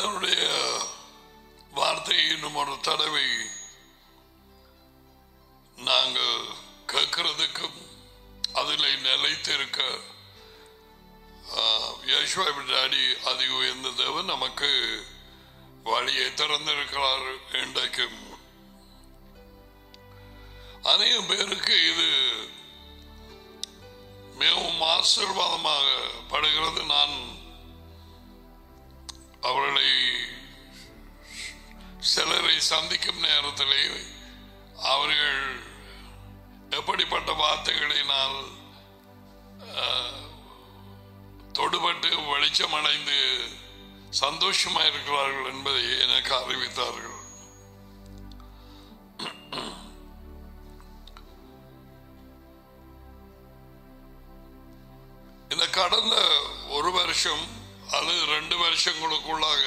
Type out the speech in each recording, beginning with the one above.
கத்தருடைய வார்த்தையை இன்னும் ஒரு தடவை நாங்கள் கேட்கறதுக்கும் அதில் நிலைத்திருக்க யேசுவாவின் அடி அதி உயர்ந்த தேவன் நமக்கு வழியை திறந்திருக்கிறார் இன்றைக்கும் அநேக பேருக்கு இது மிகவும் ஆசீர்வாதமாக படுகிறது நான் அவர்களை சிலரை சந்திக்கும் நேரத்திலே அவர்கள் எப்படிப்பட்ட வார்த்தைகளினால் அஹ், தொடுபட்டு வெளிச்சமடைந்து சந்தோஷமாக இருக்கிறார்கள் என்பதை எனக்கு அறிவித்தார்கள் இந்த கடந்த ஒரு வருஷம் அல்லது ரெண்டு வருஷங்களுக்குள்ளாக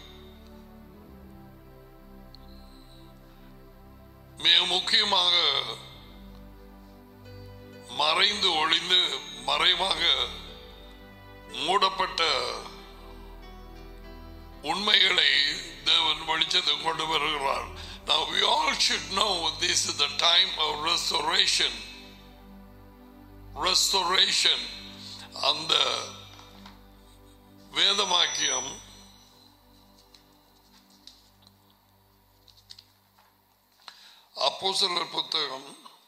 மிக முக்கியமாக மறைந்து ஒளிந்து மறைவாக மூடப்பட்ட உண்மைகளை தேவன் வெளிச்சத்தை கொண்டு வருகிறார் Now we all should know this is the time of restoration. Restoration. அந்த வேதமாக்கியம் அப்போஸ்தலர் புத்தகம்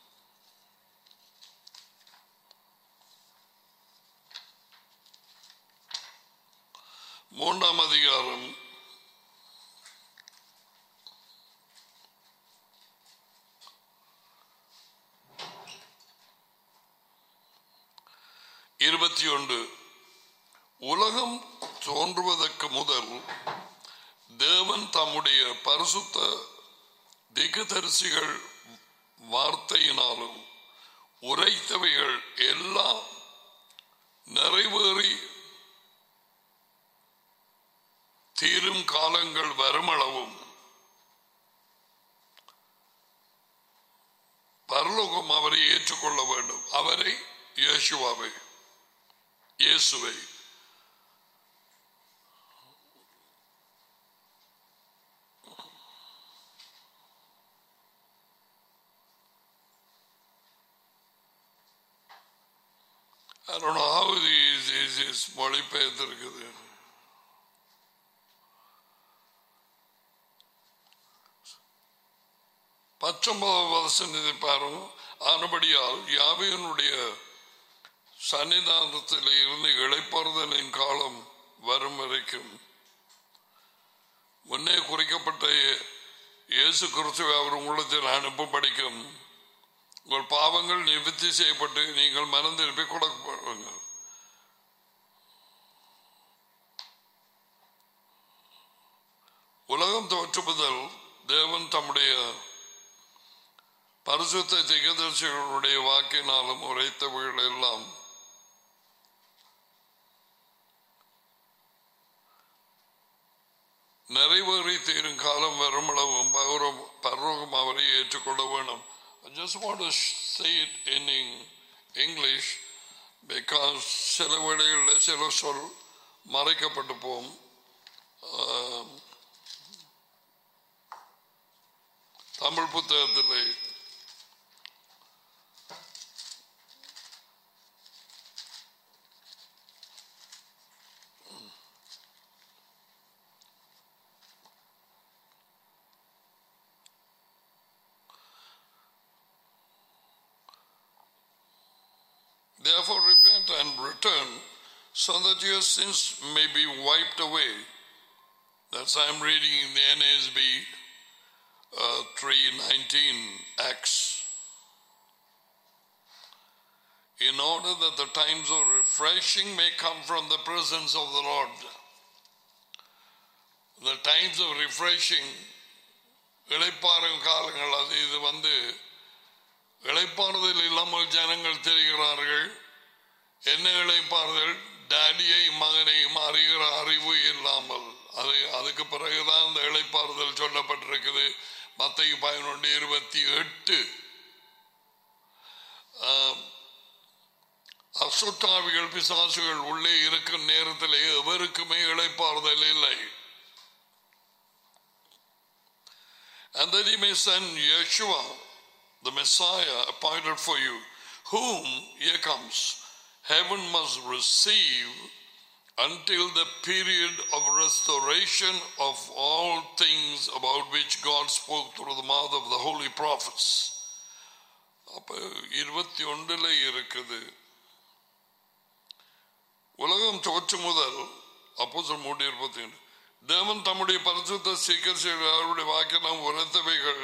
மூன்றாம் அதிகாரம் இருபத்தி ஒன்று உலகம் தோன்றுவதற்கு முதல் தேவன் தம்முடைய பரிசுத்த திகதரிசிகள் வார்த்தையினாலும் உரைத்தவைகள் எல்லாம் நிறைவேறி தீரும் காலங்கள் வருமளவும் பரலோகம் அவரை ஏற்றுக்கொள்ள வேண்டும் அவரை இயேசுவாவை இயேசுவை I don't know how these is is மொழிபெயர்த்திருக்குது பத்தொன்பதாம் வசனத்தை பாருங்க ஆனபடியால் யாவையனுடைய சன்னிதானத்தில் இருந்து இழைப்பாறுதலின் காலம் வரும் வரைக்கும் முன்னே குறிக்கப்பட்ட இயேசு கிறிஸ்துவை அவர் உள்ளத்தில் அனுப்பும்படிக்கும் உங்கள் பாவங்கள் நிவர்த்தி செய்யப்பட்டு நீங்கள் மனம் திருப்பி கொடுக்கப்படுங்கள் உலகம் தோற்று முதல் தேவன் தம்முடைய பரிசுத்த திகதர்சிகளுடைய வாக்கினாலும் உரைத்தவைகள் எல்லாம் நிறைவேறி தீரும் காலம் வருமளவும் பௌரம் பரலோகம் அவரை ஏற்றுக்கொள்ள வேணும் I just want to say it in Eng- English because சில வேளைகளில் சில சொல் மறைக்கப்பட்டு போகும் ஆம், தமிழ் புத்தகத்தில் Therefore, repent and return so that your sins may be wiped away. That's I'm reading in the NASB uh, 319 Acts. In order that the times of refreshing may come from the presence of the Lord. The times of refreshing இளைப்பாறும் காலங்கள் அது இது வந்து இளைப்பாறுதல் இல்லாமல் ஜனங்கள் தெரிகிறார்கள் என்ன இளைப்பாறுதல் டேடியை மகனையும் அறிகிற அறிவு இல்லாமல் அது அதுக்கு பிறகுதான் இந்த இளைப்பாறுதல் சொல்லப்பட்டிருக்குது மத்திய பதினொன்று இருபத்தி எட்டு அசுத்தாவிகள் பிசாசுகள் உள்ளே இருக்கும் நேரத்திலே எவருக்குமே இளைப்பாறுதல் இல்லை and that he may send Yeshua, the Messiah appointed for you, whom, here comes, heaven must receive until the period of restoration of all things about which God spoke through the mouth of the holy prophets. அப்ப இருபத்தி ஒன்றுல இருக்குது உலகம் தோற்று முதல் அப்போ மூன்று இருபத்தி ஒன்று தேவன் தம்முடைய பரிசுத்த சீக்கிரம் அவருடைய வாக்கெல்லாம் உரைத்தவைகள்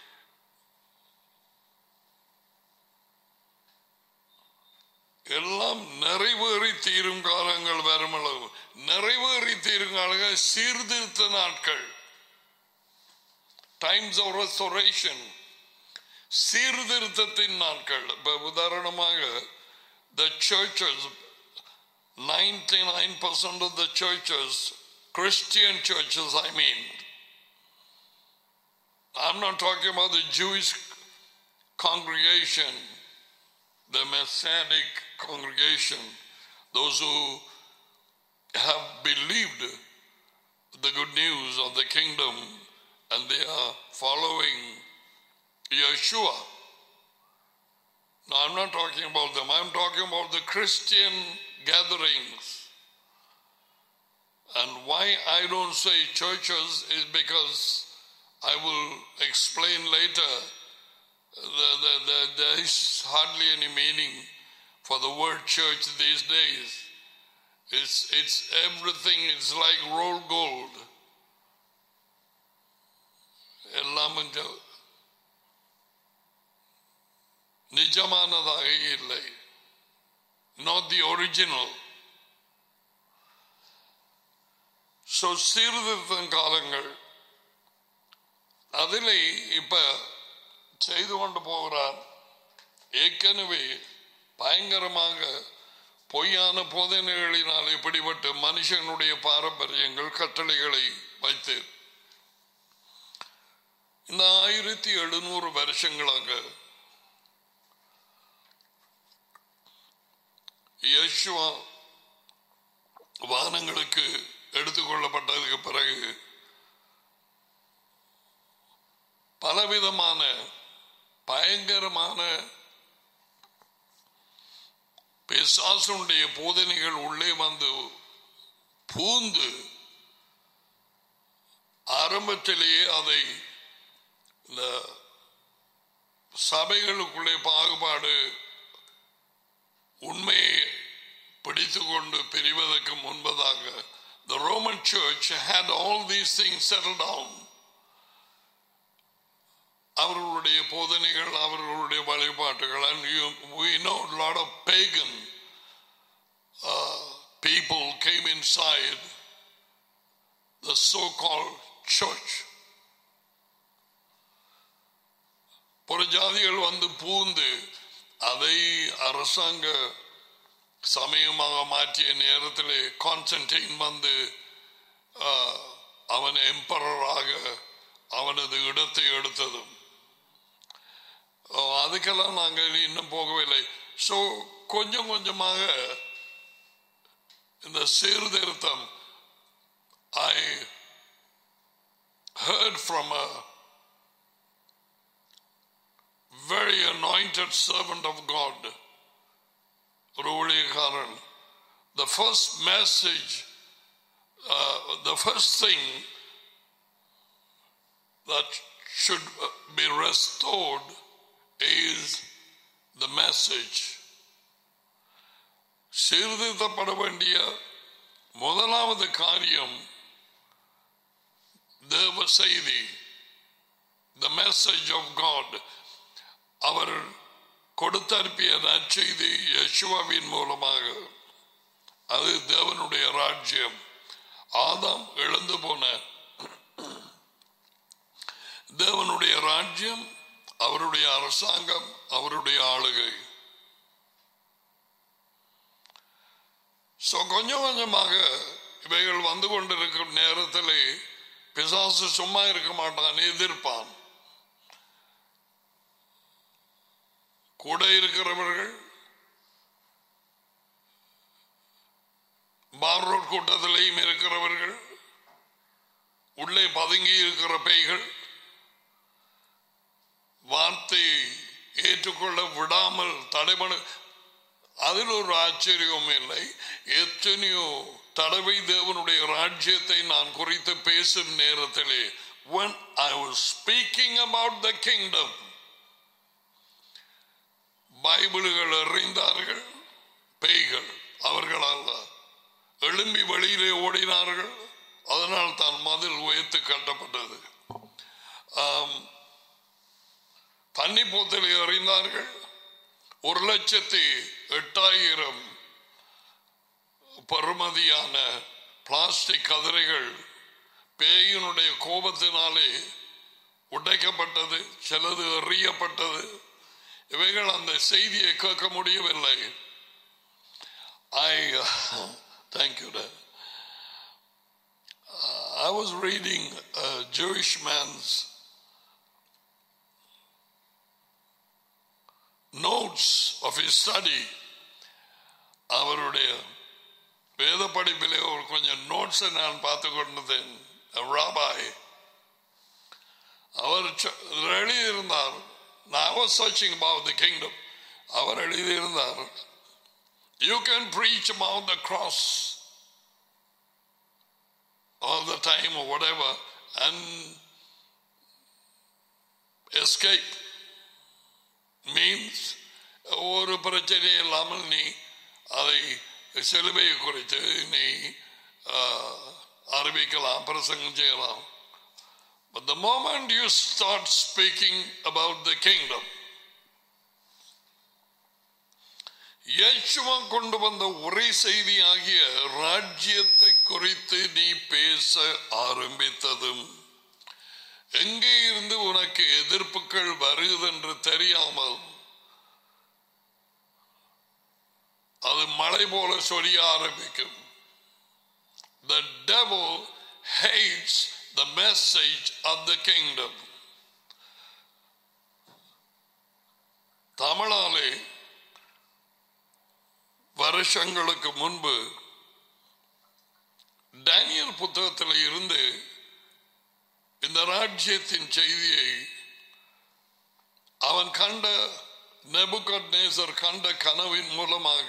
எல்லாம் நிறைவேறி தீரும் காலங்கள் வருமளவு நிறைவேறி தீரும் காலங்கள் சீர்திருத்த நாட்கள் டைம்ஸ் ஆஃப் ரெஸ்டோரேஷன் சீர்திருத்தத்தின் நாட்கள் இப்ப உதாரணமாக the churches 99% of the churches Christian churches I mean I'm not talking about the Jewish congregation the Messianic congregation, those who have believed the good news of the kingdom and they are following Yeshua. No, I'm not talking about them. I'm talking about the Christian gatherings. And why I don't say churches is because I will explain later the, the, the, there is hardly any meaning for the word church these days. It's, it's everything, it's like roll gold. எல்லாம் கொஞ்சம் நிஜமானதாக இல்லை not the original so சீர்திருத்தம் காலங்கள் அதில் இப்ப செய்து கொண்டு போகிறார் ஏற்கனவே பயங்கரமாக பொய்யான போதனைகளினால் இப்படிப்பட்ட மனுஷனுடைய பாரம்பரியங்கள் கட்டளைகளை வைத்து இந்த ஆயிரத்தி எழுநூறு வருஷங்களாக யேசுவா வானங்களுக்கு எடுத்துக்கொள்ளப்பட்டதுக்கு பிறகு பலவிதமான பயங்கரமான பிசாசனுடைய போதனைகள் உள்ளே வந்து பூந்து ஆரம்பத்திலேயே அதை இந்த சபைகளுக்குள்ளே பாகுபாடு உண்மையை பிடித்துக்கொண்டு பிரிவதற்கு முன்பதாக the Roman church had all these things settled down அவர்களுடைய போதனைகள் அவர்களுடைய வழிபாட்டுகள் and you, we know a lot of pagan uh, people came inside the so-called church புறஜாதிகள் வந்து பூந்து அதை அரசாங்க சமயமாக மாற்றிய நேரத்தில் கான்ஸ்டன்டைன் வந்து ஆஹ், அவன் எம்பரராக அவனது இடத்தை எடுத்ததும் ஆஹ், அதுக்கெல்லாம் நாங்கள் இன்னும் போகவில்லை ஸோ கொஞ்சம் கொஞ்சமாக இந்த சீர்திருத்தம் ஐ heard from a very anointed servant of God, Karan. The first message, uh, the first thing that should be restored is the message. சீர்திருத்தப்பட வேண்டிய முதலாவது காரியம் தேவ செய்தி the message of God அவர் கொடுத்தனுப்பிய நற்செய்தி யெஷுவாவின் மூலமாக அது தேவனுடைய ராஜ்யம் ஆதாம் இழந்து போன தேவனுடைய ராஜ்யம் அவருடைய அரசாங்கம் அவருடைய ஆளுகை So, கொஞ்சம் கொஞ்சமாக இவைகள் வந்து கொண்டிருக்கும் நேரத்திலே பிசாசு சும்மா இருக்க மாட்டான் எதிர்ப்பான் கூட இருக்கிறவர்கள் பார் ரோட் கூட்டத்திலேயும் இருக்கிறவர்கள் உள்ளே பதுங்கி இருக்கிற பேய்கள் வார்த்தையை ஏற்றுக்கொள்ள விடாமல் தடைபடு அதில் ஒரு ஆச்சரியம் இல்லை எத்தனையோ தடவை தேவனுடைய ராஜ்யத்தை நான் குறித்து பேசும் நேரத்திலே when I was speaking about the kingdom பைபிள்கள் அறிந்தார்கள் பேய்கள் அவர்களால் எழும்பி வெளியிலே ஓடினார்கள் அதனால் தான் மதில் உயர்த்து கட்டப்பட்டது ஆம், தண்ணி போத்தலை அறிந்தார்கள் ஒரு லட்சத்தி எட்டாயிரம் பருமதியான பிளாஸ்டிக் கதிரைகள் பேயினுடைய கோபத்தினாலே உடைக்கப்பட்டது சிலது எறியப்பட்டது இவைகள் அந்த செய்தியை கேட்க முடியவில்லை I thank you I was reading a Jewish man's notes of his study. அவருடைய வேத படிப்பிலே ஒரு கொஞ்சம் நோட்ஸ் நான் பார்த்து கொண்டிருந்தேன் ராபாய் அவர் சொ- எழுதியிருந்தார் நான் was searching about the kingdom அவர் எழுதியிருந்தார் you can preach about the cross all the time or whatever and escape means ஒரு பிரச்சனை இல்லாமல் நீ அதை சிலுவையை குறித்து நீ ஆஹ், அறிவிக்கலாம் பிரசங்கம் செய்யலாம் But the moment you start speaking about the kingdom, இயேசுவா கொண்டு வந்த ஒரே செய்தி ஆகிய ராஜ்யத்தை குறித்து நீ பேச ஆரம்பித்ததும் எங்கே இருந்து உனக்கு எதிர்ப்புகள் வருவதென்று தெரியாமல் அது மழை போல சொரிய ஆரம்பிக்கும் The devil hates the message of the kingdom. தமிழாலே வருஷங்களுக்கு முன்பு டேனியல் புத்தகத்தில் இருந்து இந்த ராஜ்யத்தின் செய்தியை அவன் கண்ட நெபுகட்நேசர் கண்ட கனவின் மூலமாக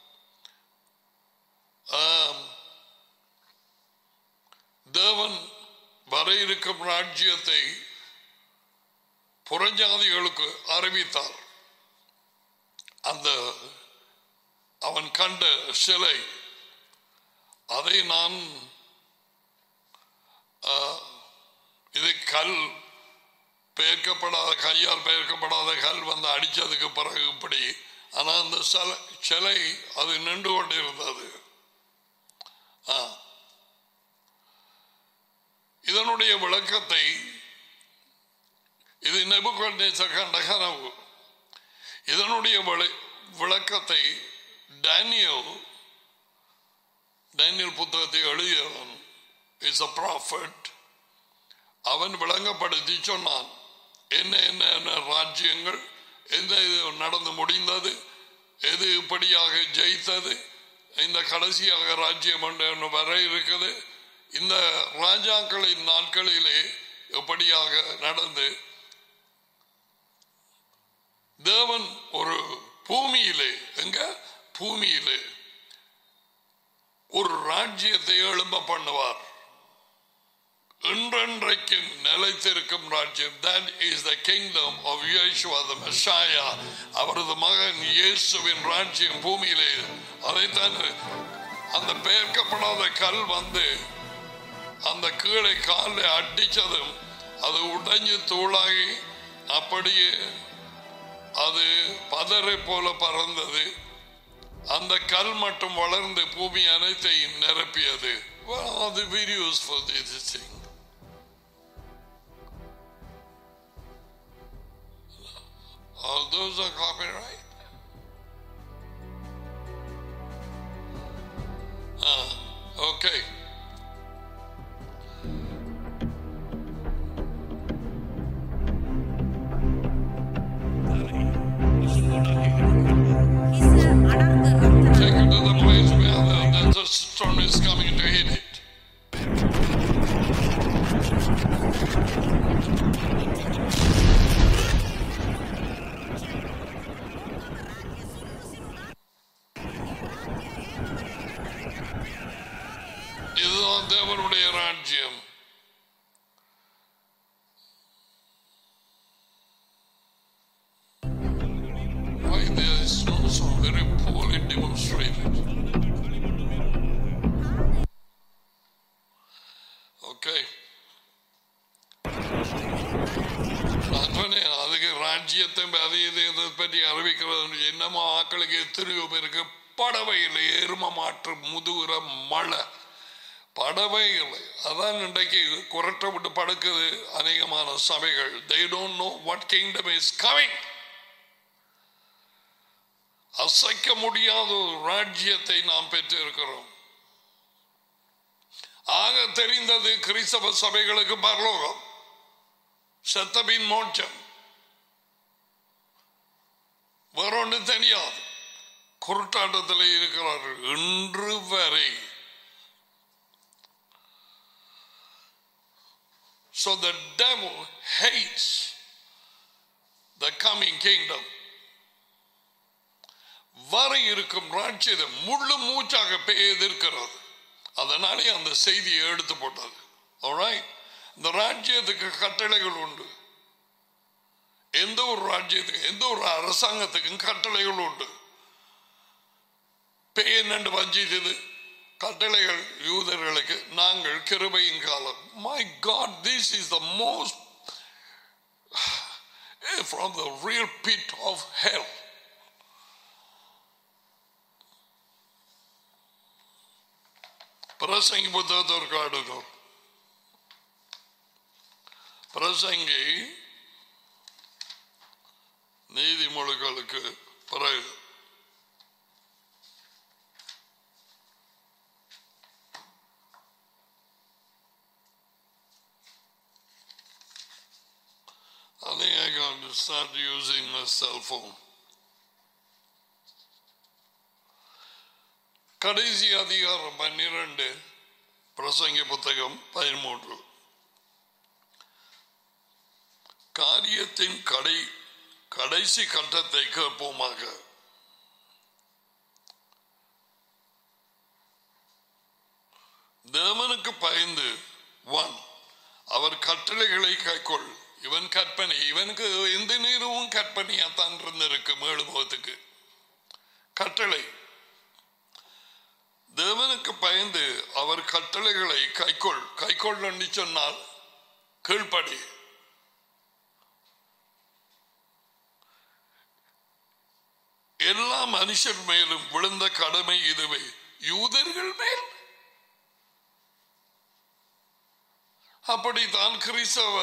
ஆம், தேவன் வர இருக்கும் ராஜ்யத்தை புறஜாதிகளுக்கு அறிவித்தார் அந்த அவன் கண்ட சிலை அதை நான் ஆ, இது கல் பெயர்க்கப்படாத கையால் பெயர்க்கப்படாத கல் வந்து அடிச்சதுக்கு பிறகு இப்படி ஆனா அந்த சிலை சிலை அது நின்று கொண்டிருந்தது ஆ. இதனுடைய விளக்கத்தை இது நெபுகொண்டேசர் கண்ட கனவு இதனுடைய விள- விளக்கத்தை டேனியல் டேனியல் புத்தகத்தை எழுதியவன் இஸ் அ ப்ராஃபட் அவன் விளங்கப்படுத்தி சொன்னான் என்ன என்ன என்ன ராஜ்யங்கள் எந்த இது நடந்து முடிந்தது எது இப்படியாக ஜெயித்தது இந்த கடைசியாக ராஜ்யம் ஒன்று ஒன்று வர இருக்குது இந்த ராஜாக்களின் நாட்களிலே எப்படியாக நடந்து தேவன் ஒரு பூமியிலே எங்க பூமியிலே ஒரு ராஜ்யத்தை எழும்ப பண்ணுவார் என்றென்றைக்கு நிலைத்திருக்கும் ராஜ்யம் that is the kingdom of Yeshua the Messiah அவரது மகன் இயேசுவின் ராஜ்யம் பூமியிலே அதைத்தான் அந்த பெயர்க்கப்படாத கல் வந்து அந்த கீழே காலை அடிச்சதும் அது உடைஞ்சு தூளாகி அப்படியே அது பதரை போல பறந்தது அந்த கல் மட்டும் வளர்ந்து பூமி அனைத்தையும் நிரப்பியது What are the videos for this thing? All those are copyright. Ah, okay. He's uh, அடர்ந்த ரத்தன Take it to the place where the, the, the storm is coming to hit it. தேவனுடைய ராஜ்யம் Why there is not so very poorly demonstrated. Okay. நான் சொன்னேன் அதுக்கு ராஜ்யத்தை அது இது இதை பற்றி அறிவிக்கிறது என்னமோ ஆக்களுக்கு எத்தனையோ பேருக்கு படவை இல்லை எரும மாற்று முதுகுற மழை படவே இல்லை அதான் இன்றைக்கு குரட்டை விட்டு படுக்குது அநேகமான சபைகள் they don't know what kingdom is coming அசைக்க முடியாத ஒரு ராஜ்யத்தை நாம் பெற்றிருக்கிறோம் ஆக தெரிந்தது கிறிஸ்தவ சபைகளுக்கு பரலோகம் செத்தபின் மோட்சம் வேறொன்று தெரியாது குருட்டாட்டத்தில் இருக்கிறார்கள் இன்று வரை So the devil hates the coming kingdom. வர இருக்கும் ராட்சியம் முள்ளு மூச்சாக பெ- எதிர்க்கிறது அதனாலே அந்த செய்தியை எடுத்து போட்டது alright? இந்த ராஜ்யத்துக்கு கட்டளைகள் உண்டு எந்த ஒரு ராஜ்யத்துக்கு எந்த ஒரு அரசாங்கத்துக்கும் கட்டளைகள் உண்டு பேய் நண்டு வஞ்சித்தது கட்டளைகள் யூதர்களுக்கு நாங்கள் கிருபையின் காலம் my God this is the most from the real pit of hell பிரசங்கி புத்தகத்திற்கு அடுக்கும் பிரசங்கி நீதிமொழிகளுக்கு பிறகு I think I'm going to start using my cell phone. கடைசி அதிகாரம் பன்னிரண்டு பிரசங்கி புத்தகம் பதிமூன்று காரியத்தின் கடை கடைசி கட்டத்தை கேட்போமாக தேவனுக்கு பயந்து ஒன் அவர் கட்டளைகளை கைக்கொள் இவன் கற்பனை இவனுக்கு எந்த நேரமும் கற்பனையாத்தான் இருந்திருக்கு மேலுமுகத்துக்கு கட்டளை தேவனுக்கு பயந்து அவர் கட்டளைகளை கைக்கொள் கைக்கொள் என்று சொன்னால் கீழ்ப்படி எல்லா மனுஷர் மேலும் விழுந்த கடமை இதுவே யூதர்கள் மேல் அப்படித்தான் கிறிஸ்தவ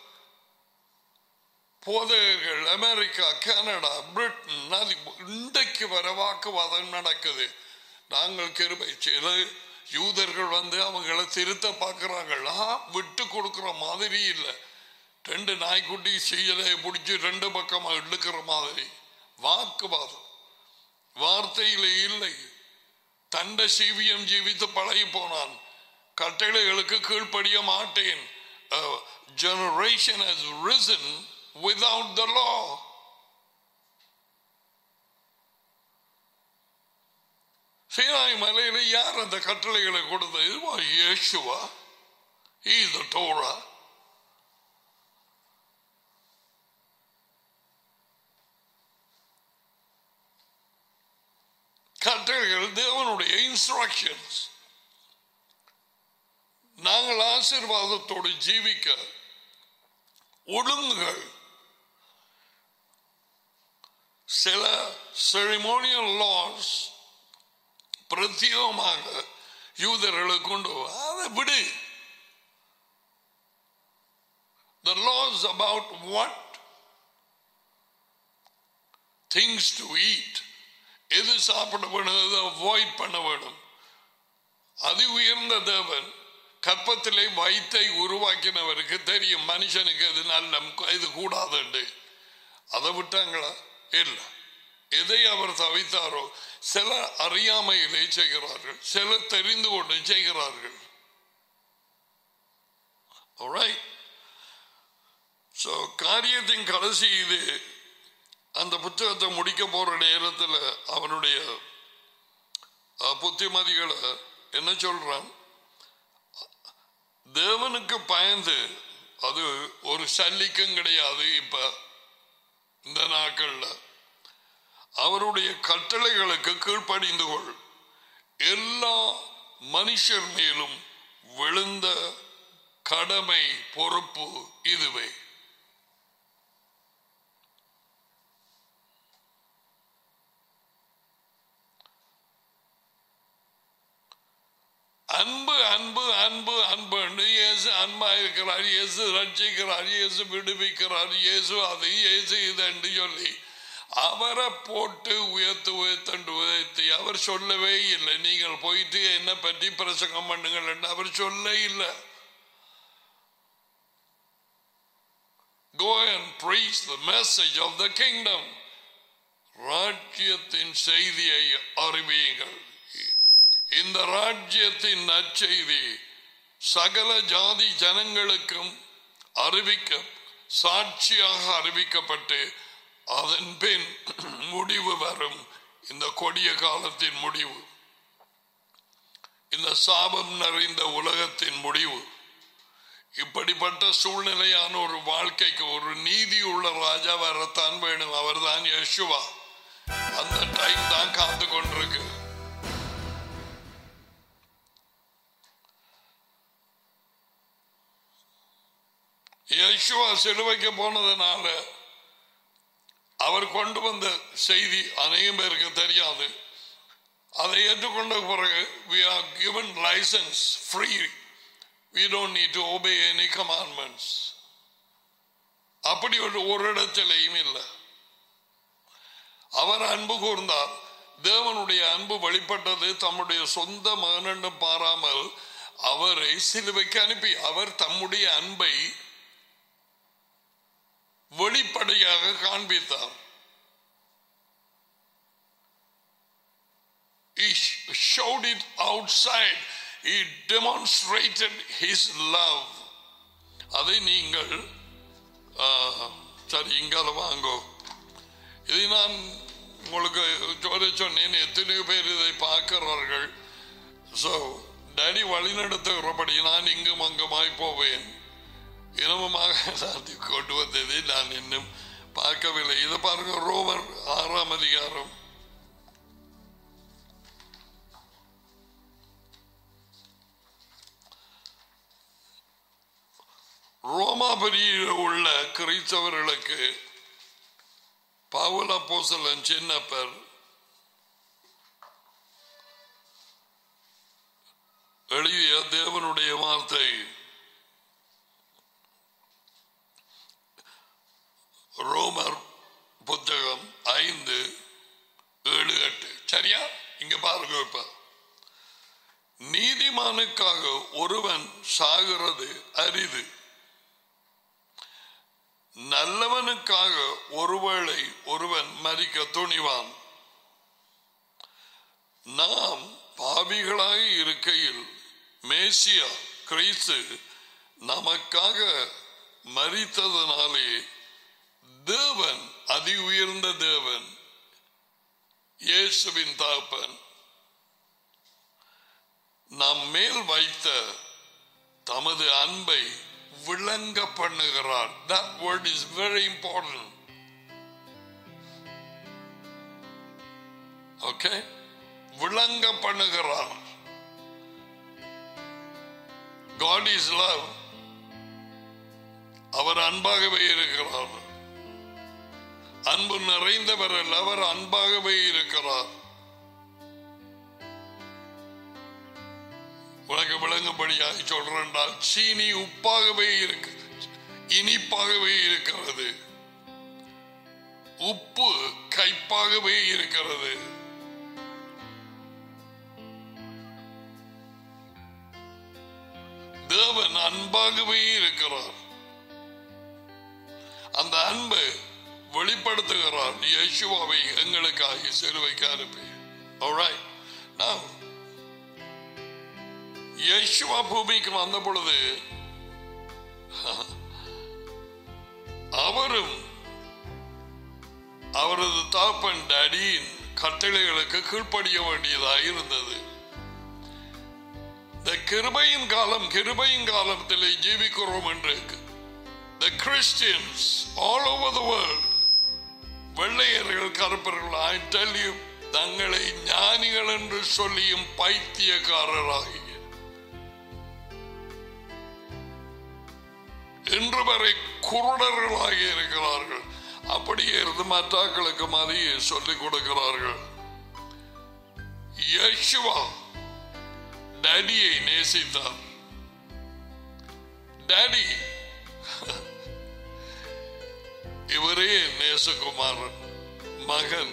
போதகர்கள் அமெரிக்கா கனடா பிரிட்டன் அது இன்றைக்கு வர வாக்குவாதம் நடக்குது நாங்கள் கிருபை சில யூதர்கள் வந்து அவங்கள திருத்த பார்க்குறாங்களா விட்டு கொடுக்குற மாதிரி இல்லை ரெண்டு நாய்க்குட்டி செய்யலை பிடிச்சி ரெண்டு பக்கமா இழுக்கிற மாதிரி வாக்குவாதம் வார்த்தையில இல்லை தண்ட சீவியம் ஜீவித்து பழகி போனான் கட்டளைகளுக்கு கீழ்ப்படிய மாட்டேன் generation has risen without the law Sinai மலையில யார் அந்த கட்டளைகளை கொடுத்தது இயேசுவா he is the Torah கட்டளைகள் தேவனுடைய இன்ஸ்ட்ரக்ஷன்ஸ் நாங்கள் ஆசீர்வாதத்தோடு ஜீவிக்க ஒழுங்குகள் சில செரிமோனியல் லாஸ் பிரத்யேகமாக யூதர்களுக்கு கொண்டு வா. அதை விடு the laws about what things to eat எது சாப்பிட வேணும் எது அவாய்ட் பண்ண வேணும் அதி உயர்ந்த தேவன் கற்பத்திலே வைத்தை உருவாக்கினவருக்கு தெரியும் மனுஷனுக்கு எது நல்ல இது கூடாதுண்டு அதை விட்டாங்களா இல்லை எதை அவர் தவித்தாரோ சில அறியாமையிலே செய்கிறார்கள் சிலர் தெரிந்து கொண்டு செய்கிறார்கள் Alright? So, காரியத்தின் கடைசி இது அந்த புத்தகத்தை முடிக்க போற நேரத்தில் அவனுடைய அஹ், புத்திமதிகளை என்ன சொல்றான் தேவனுக்கு பயந்து அது ஒரு சல்லிக்கும் கிடையாது இப்ப இந்த நாட்கள்ல அவருடைய கட்டளைகளுக்கு கீழ்ப்படிந்து கொள் எல்லா மனுஷர் மேலும் விழுந்த கடமை பொறுப்பு இதுவே அன்பு அன்பு அன்பு அன்பு இயேசு அன்பா இருக்கிறார் இயேசு ரட்சிக்கிறார் இயேசு விடுவிக்கிறார் இயேசு அது இயேசு இது என்று சொல்லி அவரை போட்டு உயர்த்து உயர்த்தண்டு உயர்த்தி அவர் சொல்லவே இல்லை நீங்கள் போயிட்டு என்ன பற்றி பிரசங்கம் பண்ணுங்கள் என்று அவர் சொல்ல இல்லை Go and preach the message of the kingdom. ராஜ்யத்தின் செய்தியை அறிவியுங்கள் இந்த ராஜ்யத்தின் நற்செய்தி சகல ஜாதி ஜனங்களுக்கும் அறிவிக்க சாட்சியாக அறிவிக்கப்பட்டு அதன் பின் முடிவு வரும் இந்த கொடிய காலத்தின் முடிவு இந்த சாபம் நிறைந்த உலகத்தின் முடிவு இப்படிப்பட்ட சூழ்நிலையான ஒரு வாழ்க்கைக்கு ஒரு நீதி உள்ள ராஜா வரத்தான் வேணும் அவர்தான் யேசுவா அந்த டைம் தான் காத்து கொண்டிருக்கு யேசுவா சிலுவைக்கு போனதுனால அவர் கொண்டு வந்த செய்தி அநேகம் பேருக்கு தெரியாது அதை ஏற்றுக்கொண்ட பிறகு we are given license free we don't need to obey any commandments அப்படி ஒரு ஒரு இடத்திலையும் இல்லை அவர் அன்பு கூர்ந்தார் தேவனுடைய அன்பு வெளிப்பட்டது தம்முடைய சொந்த மகனென்று பாராமல் அவரை சிலுவைக்கு அனுப்பி அவர் தம்முடைய அன்பை வெளிப்படையாக காண்பித்தார் He showed it outside. He demonstrated his love. அதை நீங்கள் ஆ, சரி இங்கால வாங்கோ இதை நான் உங்களுக்கு சொல்ல சொன்னேன் எத்தனையோ பேர் இதை பார்க்கிறார்கள் ஸோ டேடி வழிநடத்துகிறபடி நான் இங்கும் அங்குமாய் போவேன் இனமமாக நான் கொண்டு வந்ததை நான் இன்னும் பார்க்கவில்லை இதை பாருங்க ரோமர் ஆறாம் அதிகாரம் ரோமாபுரியில் உள்ள கிறிஸ்தவர்களுக்கு பவுல போசலன் சின்னப்பர் எழுதிய தேவனுடைய வார்த்தை ரோமர் புத்தகம் ஐந்து ஏழு எட்டு சரியா இங்க பாருங்க இப்ப நீதிமானுக்காக ஒருவன் சாகிறது அரிது நல்லவனுக்காக ஒருவேளை ஒருவன் மறிக்க துணிவான் நாம் பாவிகளாக இருக்கையில் மேசியா கிறிஸ்து நமக்காக மறித்ததனாலே தேவன் அதி உயர்ந்த தேவன் இயேசுவின் தாப்பன் நம் மேல் வைத்த தமது அன்பை விளங்க பண்ணுகிறார் that word is very important okay விளங்க பண்ணுகிறார் God is love அவர் அன்பாகவே இருக்கிறார் அன்பு நிறைந்தவர் அல்ல அவர் அன்பாகவே இருக்கிறார் உனக்கு விளங்கும்படியாக சொல்றேன்டா சீனி உப்பாகவே இருக்கு இனிப்பாகவே இருக்கிறது உப்பு கைப்பாகவே இருக்கிறது தேவன் அன்பாகவே இருக்கிறார் அந்த அன்பை வெளிப்படுத்துகிறார் யேசுவாவை எங்களுக்காக சிலுவைக்கு அனுப்பி Alright. Now, யேசுவா பூமிக்கு வந்த பொழுது அவரும் அவரது தாப்பன் டேடியின் கட்டளைகளுக்கு கீழ்ப்படிய வேண்டியதாக இருந்தது இந்த கிருபையின் காலம் கிருபையின் காலத்திலே ஜீவிக்கிறோம் என்று the Christians all over the world வெள்ளையர்கள் கருப்பர்கள் I tell you தங்களை ஞானிகள் என்று சொல்லியும் பைத்தியக்காரராகிய இன்று வரை குருடர்களாக இருக்கிறார்கள் அப்படியே இருந்து மற்றாக்களுக்கு மதியை சொல்லிக் கொடுக்கிறார்கள் யேசுவா டேடியை நேசித்தார் டேடி இவரே நேசகுமாரன் மகன்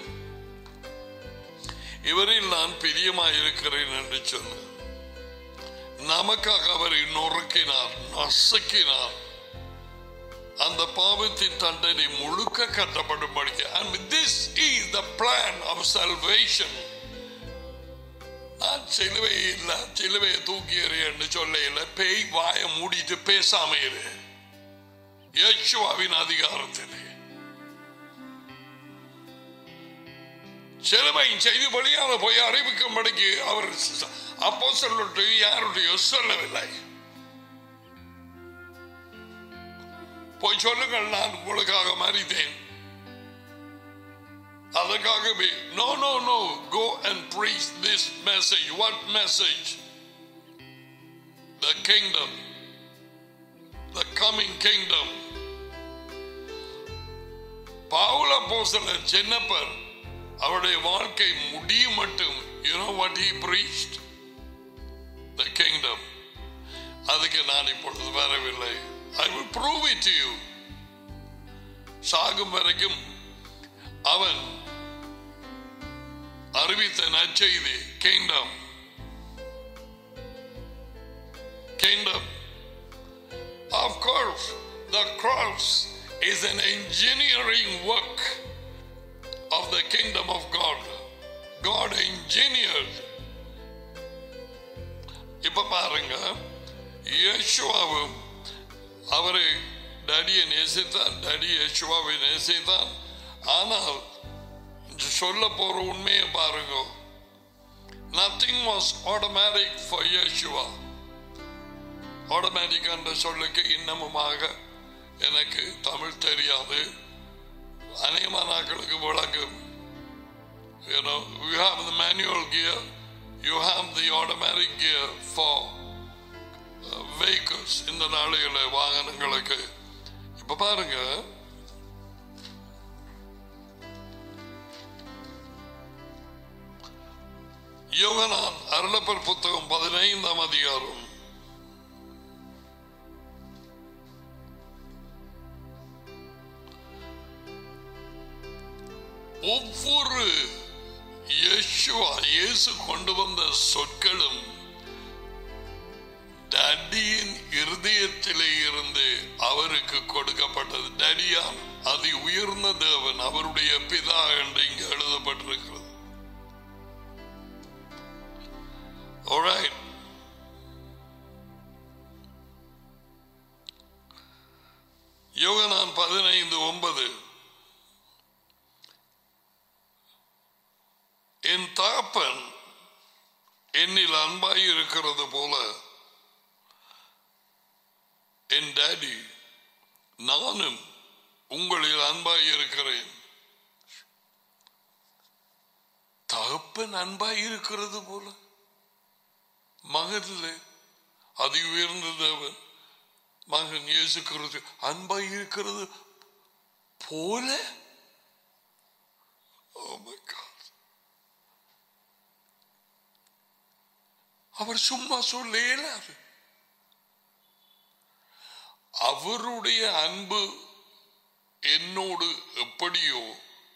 இவரில் நான் பிரியமாயிருக்கிறேன் என்று சொன்னார் நமக்காக அவரை நொறுக்கினார் நசுக்கினார் அந்த பாவத்தின் தண்டனை முழுக்க கட்டப்படும்படி and this is the plan of salvation நான் சிலுவை இல்ல சிலுவையை தூக்கி எறியன்னு சொல்ல இல்ல பேய் வாய மூடிட்டு பேசாம இரு யேசுவாவின் அதிகாரத்திலே சிலுவையின் செய்தி வழியாக போய் அறிவிக்கும்படிக்கு அவர் அப்போ சொல்லிட்டு யாருடைய சொல்லவில்லை போய் சொல்லுங்கள் நான் உங்களுக்காக மறித்தேன் அதற்காகவே no no no go and preach this message what message the kingdom the coming kingdom பவுல போசல சின்னப்பர் அவருடைய வாழ்க்கை முடியும் மட்டும் you know what he preached the kingdom அதுக்கு நான் இப்பொழுது வரவில்லை ஐ will prove it to you சாகும் வரைக்கும் அவன் அறிவித்த நற்செய்தி kingdom kingdom of course the cross is an engineering work of the kingdom of God God engineered இப்ப பாருங்க இயேசுவாவும் அவரை டடியை நேசித்தார் டடி யேசுவாவை நேசித்தார் ஆனால் சொல்ல போற உண்மையை பாருங்க nothing was automatic for Yeshua automatic என்ற சொல்லுக்கு இன்னமுமாக எனக்கு தமிழ் தெரியாது அநேகமான நாட்களுக்கு விளங்கும் You know, you have the manual gear, you have the automatic gear for vehicles இந்த நாளைகள வாகனங்களுக்கு இப்ப பாருங்க யோகனான் அருளப்பர் புத்தகம் பதினைந்தாம் அதிகாரம் ஒவ்வொரு இயேசுவா இயேசு கொண்டு வந்த சொற்களும் டடியின் இருதயத்திலே இருந்து அவருக்கு கொடுக்கப்பட்டது டடியான் அதி உயர்ந்த தேவன் அவருடைய பிதா என்று இங்கு எழுதப்பட்டிருக்கிறது Alright. யோகனான் பதினைந்து ஒன்பது என் தகப்பன் என்னில் அன்பாய் இருக்கிறது போல என் டாடி நானும் உங்களில் அன்பாய் இருக்கிறேன் தகப்பன் அன்பாய் இருக்கிறது போல மகனில் அதி உயர்ந்த தேவன் மகன் இயேசுக்கிறது அன்பாய் இருக்கிறது போல Oh my God. அவர் சும்மா சொல்ல இயலாது அவருடைய அன்பு என்னோடு எப்படியோ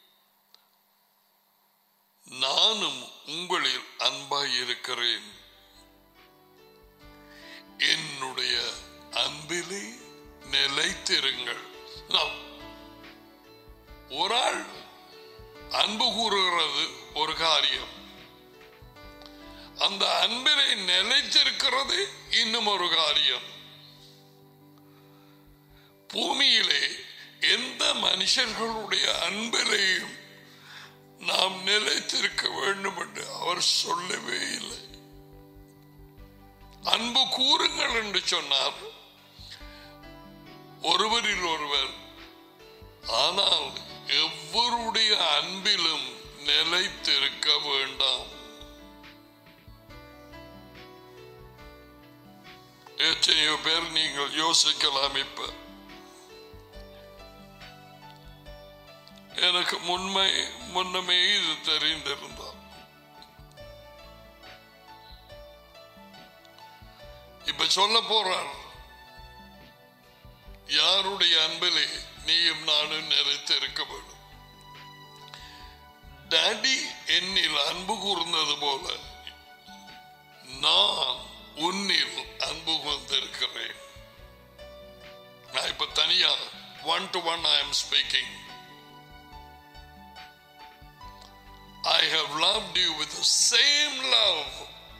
நானும் உங்களில் அன்பாய் இருக்கிறேன் என்னுடைய அன்பிலே நிலைத்திருங்கள் Now, ஒரு ஆள் அன்பு கூறுகிறது ஒரு காரியம் அந்த அன்பிலே நிலைத்திருக்கிறது இன்னும் ஒரு காரியம் பூமியிலே எந்த மனுஷர்களுடைய அன்பிலையும் நாம் நிலைத்திருக்க வேண்டும் என்று அவர் சொல்லவே இல்லை அன்பு கூறுங்கள் என்று சொன்னார் ஒருவரில் ஒருவர் ஆனால் எவருடைய அன்பிலும் நிலைத்திருக்க வேண்டாம் எத்தனையோ பேர் நீங்கள் யோசிக்கலாம் இப்ப எனக்கு முன்மை முன்னமே இது தெரிந்திருந்தால் இப்ப சொல்ல போறார் யாருடைய அன்பிலே நீயும் நானும் நிலைத்து இருக்க வேண்டும் டாடி என்னில் அன்பு கூர்ந்தது போல நான் உன்னில் அன்பு கூர்ந்திருக்கிறேன் நான் இப்ப தனியா one to one I am speaking I have loved you with the same love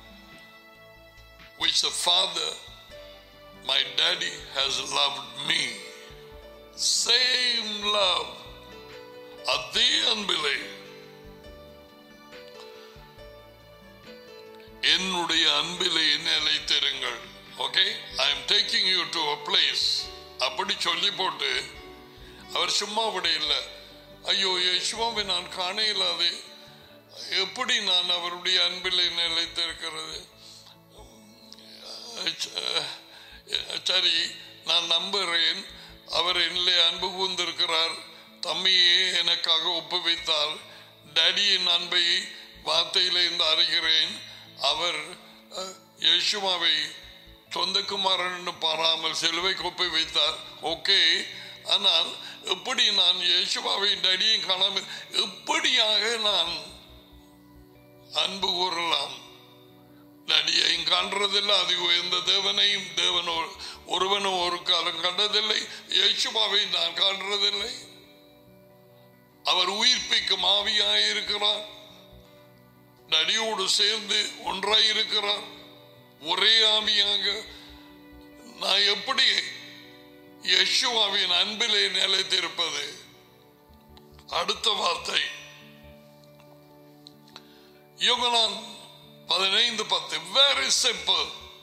which the Father, my daddy, has loved me. Same love. அதே அன்பிலே என்னுடைய அன்பிலே நிலைத்திருங்கள் okay I am taking you to a place அப்படி சொல்லி போட்டு அவர் சும்மா விட இல்லை ஐயோ யேசுவாவை நான் காண இல்லாதே எப்படி நான் அவருடைய அன்பில் நிலைத்திருக்கிறது சரி நான் நம்புகிறேன் அவர் என்னிலே அன்பு கூர்ந்திருக்கிறார் தம்மையே எனக்காக ஒப்புவித்தார் டேடியின் அன்பை வார்த்தையில இருந்து அறிகிறேன் அவர் அஹ், யேசுவாவை சொந்த குமாரன் பாராமல் சிலுவைக்கு ஒப்பி வைத்தார் ஓகே ஆனால் எப்படி நான் இயேசுவாவை டடியை காணாமல் எப்படியாக நான் அன்பு கூறலாம் நடியையும் காண்றதில்லை அது உயர்ந்த தேவனையும் தேவனோ ஒருவனும் ஒரு காலம் கண்டதில்லை இயேசுவாவை நான் காண்றதில்லை அவர் உயிர்ப்பிக்கும் ஆவியாய் இருக்கிறார் நடியோடு சேர்ந்து ஒன்றாய் இருக்கிறார் ஒரே ஆவியாக நான் எப்படி யேசுவாவின் அன்பிலே நிலைத்திருப்பது அடுத்த வார்த்தை யோகனான் பதினைந்து பத்து வெரி சிம்பிள்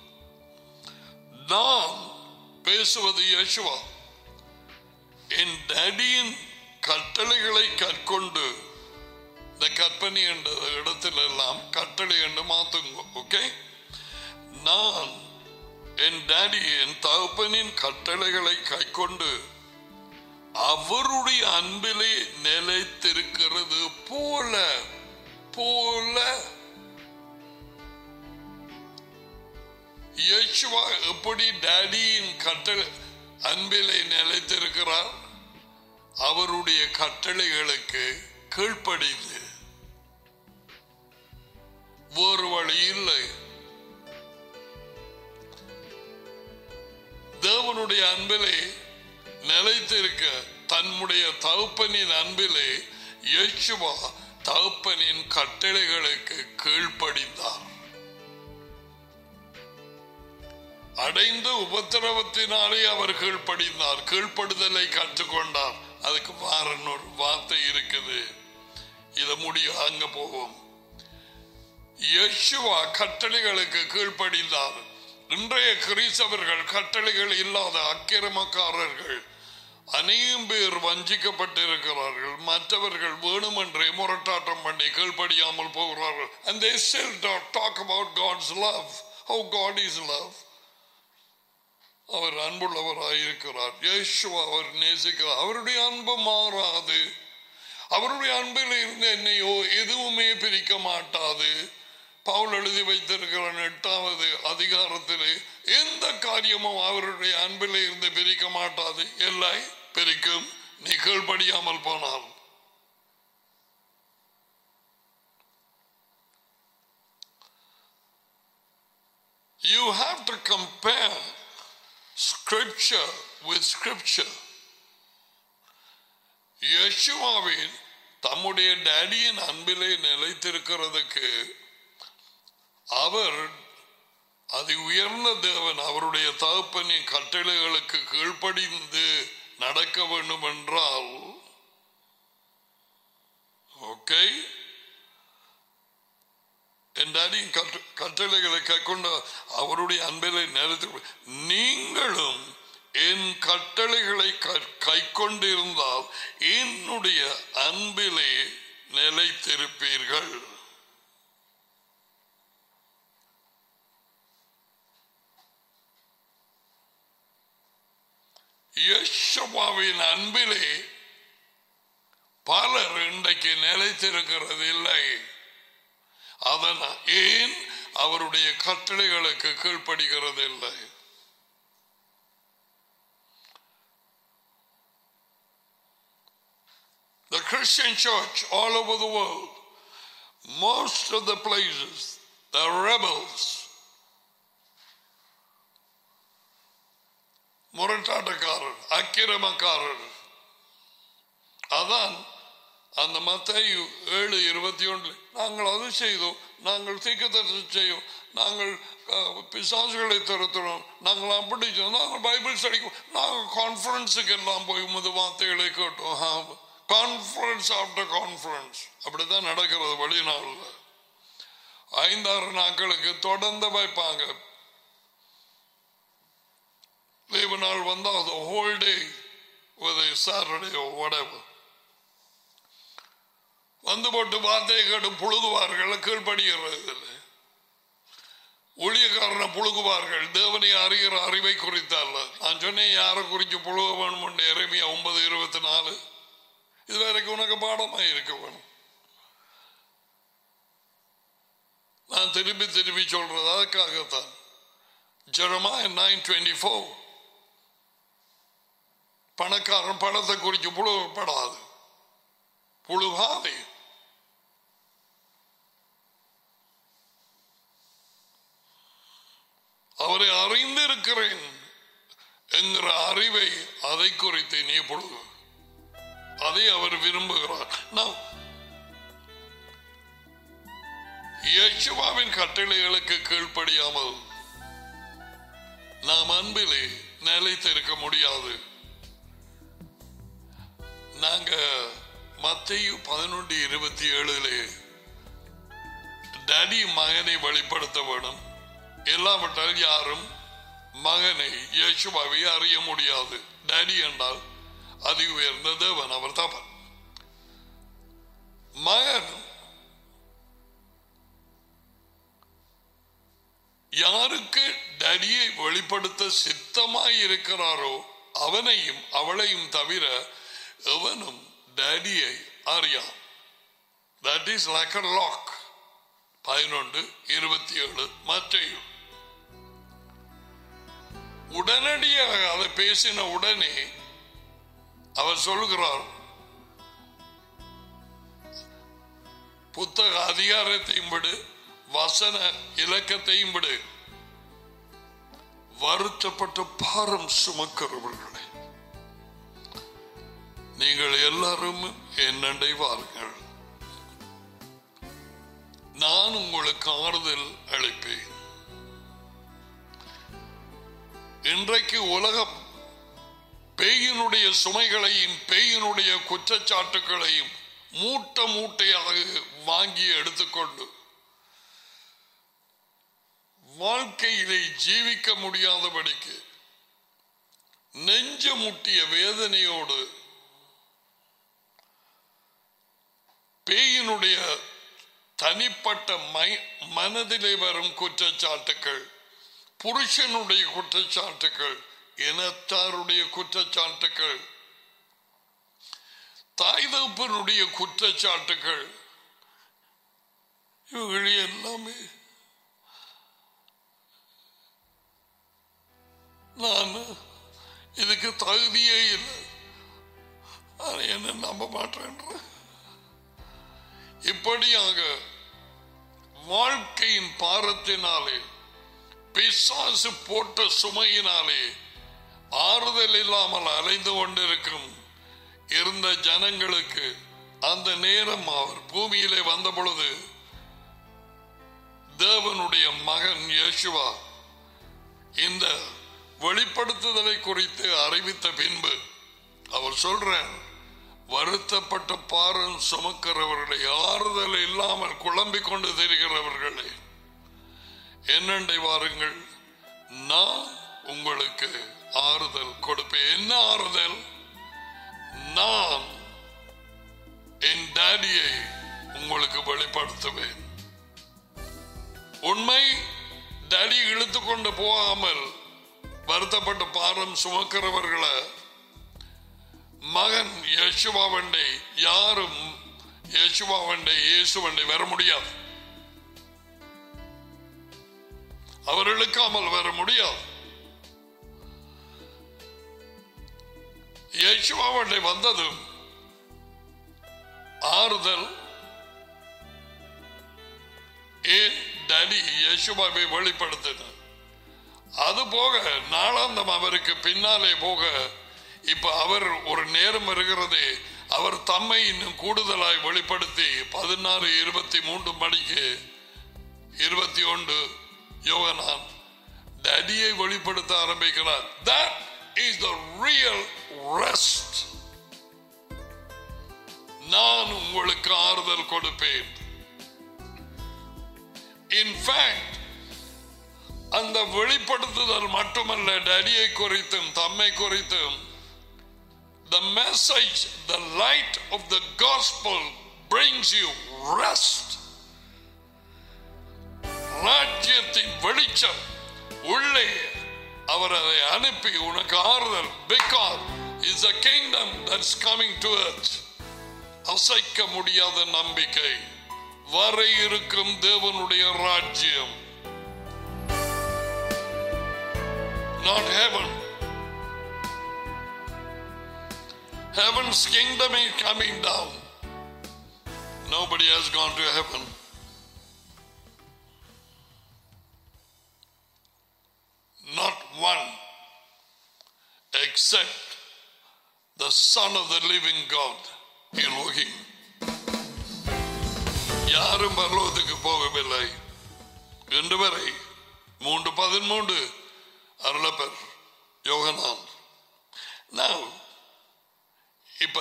நான் பேசுவது யேசுவா என் டடியின் கட்டளைகளை கற்கொண்டு இந்த கற்பனை என்ற இடத்துல எல்லாம் கட்டளை என்று மாத்துங்க ஓகே நான் என் டாடி என் தகப்பனின் கட்டளைகளை கைக்கொண்டு அவருடைய அன்பிலே நிலைத்திருக்கிறது போல போல யேசுவா எப்படி டாடியின் கட்டளை அன்பிலே நிலைத்திருக்கிறார் அவருடைய கட்டளைகளுக்கு கீழ்ப்படிந்து வேறு வழி இல்லை தேவனுடைய அன்பிலே நிலைத்திருக்க தன்னுடைய தகப்பனின் அன்பிலே இயேசுவா தகப்பனின் கட்டளைகளுக்கு கீழ்ப்படிந்தார் அடைந்த உபத்திரவத்தினாலே அவர் கீழ்ப்படிந்தார் கீழ்ப்படுதலை கற்றுக்கொண்டார் அதுக்கு மாறன் ஒரு வார்த்தை இருக்குது இத முடியும் அங்க போவோம் யேசுவா கட்டளைகளுக்கு கீழ்ப்படிந்தார் இன்றைய கிறிஸ்தவர்கள் கட்டளைகள் இல்லாத அக்கிரமக்காரர்கள் அநேகம் பேர் வஞ்சிக்கப்பட்டிருக்கிறார்கள் மற்றவர்கள் வேணுமென்றே முரட்டாட்டம் பண்ணி கீழ்ப்படியாமல் போகிறார்கள் and they still don't talk about God's love how God is love அவர் அன்புள்ளவராய் இருக்கிறார் இயேசுவா அவர் நேசிக்கிறார் அவருடைய அன்பு மாறாது அவருடைய அன்பில் இருந்து என்னையோ எதுவுமே பிரிக்க மாட்டாது பவுல் எழுதி வைத்திருக்கிற எட்டாவது அதிகாரத்திலே எந்த காரியமும் அவருடைய அன்பில் இருந்து பிரிக்க மாட்டாது இல்லை பிரிக்கும் நீ கீழ்ப்படியாமல் போனால் You have to compare scripture with scripture. யேசுவாவின் தம்முடைய டேடியின் அன்பிலே நிலைத்திருக்கிறதுக்கு அவர் அதி உயர்ந்த தேவன் அவருடைய தகப்பனின் கட்டளைகளுக்கு கீழ்ப்படிந்து நடக்க வேண்டும் என்றால் ஓகே என் டாடியின் கற்று கட்டளைகளை கைக்கொண்டு அவருடைய அன்பிலை நிலைத்து நீங்களும் என் கட்டளைகளை கை கொண்டிருந்தால் என்னுடைய அன்பிலே நிலைத்திருப்பீர்கள் யேசுவாவின் அன்பிலே பலர் இன்றைக்கு நிலைத்திருக்கிறது இல்லை அதனால் ஏன் அவருடைய கட்டளைகளுக்கு கீழ்ப்படுகிறது இல்லை The Christian church all over the world, most of the places, the rebels, முரட்டாட்டக்காரர் அக்கிரமக்காரர் அதான் அந்த மத்தையு ஏழு இருபத்தி ஒன்றில் நாங்கள் அது செய்தோம் நாங்கள் தீக்கத்தரசு செய்யும் நாங்கள் அஹ், பிசாசுகளை துரத்துறோம் நாங்கள் அப்படி செய்தோம் நாங்கள் பைபிள் படிக்கும் நாங்கள் கான்ஃபரன்ஸுக்கு எல்லாம் போய் உமது வார்த்தைகளை கேட்டோம் கான்ஃபரன்ஸ் ஆஃப்டர் கான்ஃபரன்ஸ் அப்படிதான் நடக்கிறது வெளிநாளில் ஐந்தாறு நாட்களுக்கு தொடர்ந்து வைப்பாங்க லீவு நாள் வந்தால் அது ஹோல் டே ஒரு சாட்டர்டே whatever வந்து போட்டு வார்த்தையை கேட்டு புழுகுவார்கள் கீழ்ப்படுகிறது இல்லை ஊழியக்காரனை புழுகுவார்கள் தேவனை அறிகிற அறிவை குறித்தல்ல நான் சொன்னேன் யாரை குறித்து புழுக வேணும் இறைமையா ஒன்பது இருபத்தி நாலு இது வரைக்கும் உனக்கு பாடமா இருக்க வேணும் நான் திரும்பி திரும்பி சொல்றது அதுக்காகத்தான் ஜெரமாய நைன் டுவெண்ட்டி ஃபோர் பணக்காரன் பணத்தை குறித்து புழுகப்படாது புழுகாதே அவரை அறிந்திருக்கிறேன் என்கிற அறிவை அதை குறித்து நீ பொழுது அதை அவர் விரும்புகிறார் நான் யேசுவாவின் கட்டளைகளுக்கு கீழ்ப்படியாமல் நாம் அன்பிலே நிலைத்திருக்க முடியாது நாங்க மத்தையு பதினொன்று இருபத்தி ஏழுலே டடி மகனை வெளிப்படுத்த வேணும் இல்லாவிட்டால் யாரும் மகனை இயேசுவாவை அறிய முடியாது டேடி என்றால் அதி உயர்ந்த தேவன் அவர் தப்பன் மகன் யாருக்கு டடியை வெளிப்படுத்த சித்தமாய் இருக்கிறாரோ அவனையும் அவளையும் தவிர எவனும் டேடியை அறியான் that is like a Luke பதினொன்று இருபத்தி ஏழு மற்றையும் உடனடியாக அதை பேசின உடனே அவர் சொல்கிறார் புத்தக அதிகாரத்தையும் விடு வசன இலக்கத்தையும் விடு வருத்தப்பட்ட பாரம் சுமக்கிறவர்களே நீங்கள் எல்லாரும் என்னண்டை வாருங்கள் நான் உங்களுக்கு ஆறுதல் அளிப்பேன் இன்றைக்கு உலகம் பேயினுடைய சுமைகளையும் பேயினுடைய குற்றச்சாட்டுகளையும் மூட்டை மூட்டையாக வாங்கி எடுத்துக்கொண்டு வாழ்க்கையிலே ஜீவிக்க முடியாதபடிக்கு நெஞ்ச முட்டிய வேதனையோடு பேயினுடைய தனிப்பட்ட மை- மனதிலே வரும் குற்றச்சாட்டுகள் புருஷனுடைய குற்றச்சாட்டுகள் இனத்தாருடைய குற்றச்சாட்டுகள் தாய் தகப்பனுடைய குற்றச்சாட்டுகள் இவர்கள் எல்லாமே நான் இதுக்கு தகுதியே இல்லை ஆனா என்ன நம்ப மாட்டேன்ற இப்படியாக வாழ்க்கையின் பாரத்தினாலே பிசாசு போட்ட சுமையினாலே ஆறுதல் இல்லாமல் அலைந்து கொண்டிருக்கும் இருந்த ஜனங்களுக்கு அந்த நேரம் அவர் பூமியிலே வந்த பொழுது தேவனுடைய மகன் யேசுவா இந்த வெளிப்படுத்துதலை குறித்து அறிவித்த பின்பு அவர் சொல்றார் வருத்தப்பட்ட பாரம் சுமக்கிறவர்களை ஆறுதல் இல்லாமல் குழம்பிக் கொண்டு தெரிகிறவர்களே என்னண்டை வாருங்கள் நான் உங்களுக்கு ஆறுதல் கொடுப்பேன் என்ன ஆறுதல் நான் என் டாடியை உங்களுக்கு வெளிப்படுத்துவேன் உண்மை டாடி இழுத்து கொண்டு போகாமல் வருத்தப்பட்ட பாரம் சுமக்கிறவர்களை மகன் யேசுவாவண்டை யாரும் யேசுவாவண்டை இயேசுவண்டை வர முடியாது அவர் இழுக்காமல் வர முடியாது யேசுவாவண்டை வந்ததும் ஆறுதல் ஏன் டடி யேசுவாவை வெளிப்படுத்தினார் அது போக நாளாந்தம் அவருக்கு பின்னாலே போக இப்ப அவர் ஒரு நேரம் வருகிறது அவர் தம்மை இன்னும் கூடுதலாய் வெளிப்படுத்தி பதினாறு இருபத்தி மூன்று மணிக்கு இருபத்தி ஒன்று யோகனான் டடியை வெளிப்படுத்த ஆரம்பிக்கிறார் that is the real rest நான் உங்களுக்கு ஆறுதல் கொடுப்பேன் இன்ஃபேக்ட் அந்த வெளிப்படுத்துதல் மட்டுமல்ல டடியை குறித்தும் தம்மை குறித்தும் the message the light of the gospel brings you rest ராஜ்யத்தின் வெளிச்சம் உள்ளே அவர் அதை அனுப்பி உனக்கு ஆறுதல் because is a kingdom that's coming to earth அசைக்க முடியாத நம்பிக்கை வர இருக்கும் தேவனுடைய ராஜ்யம் not heaven heaven's kingdom is coming down nobody has gone to heaven not one except the son of the living god Elohim யாரும் பரலோகத்துக்கு போகவில்லை இன்று வரை மூன்று பதிமூன்று அருளப்பர் யோகனான் Now, இப்ப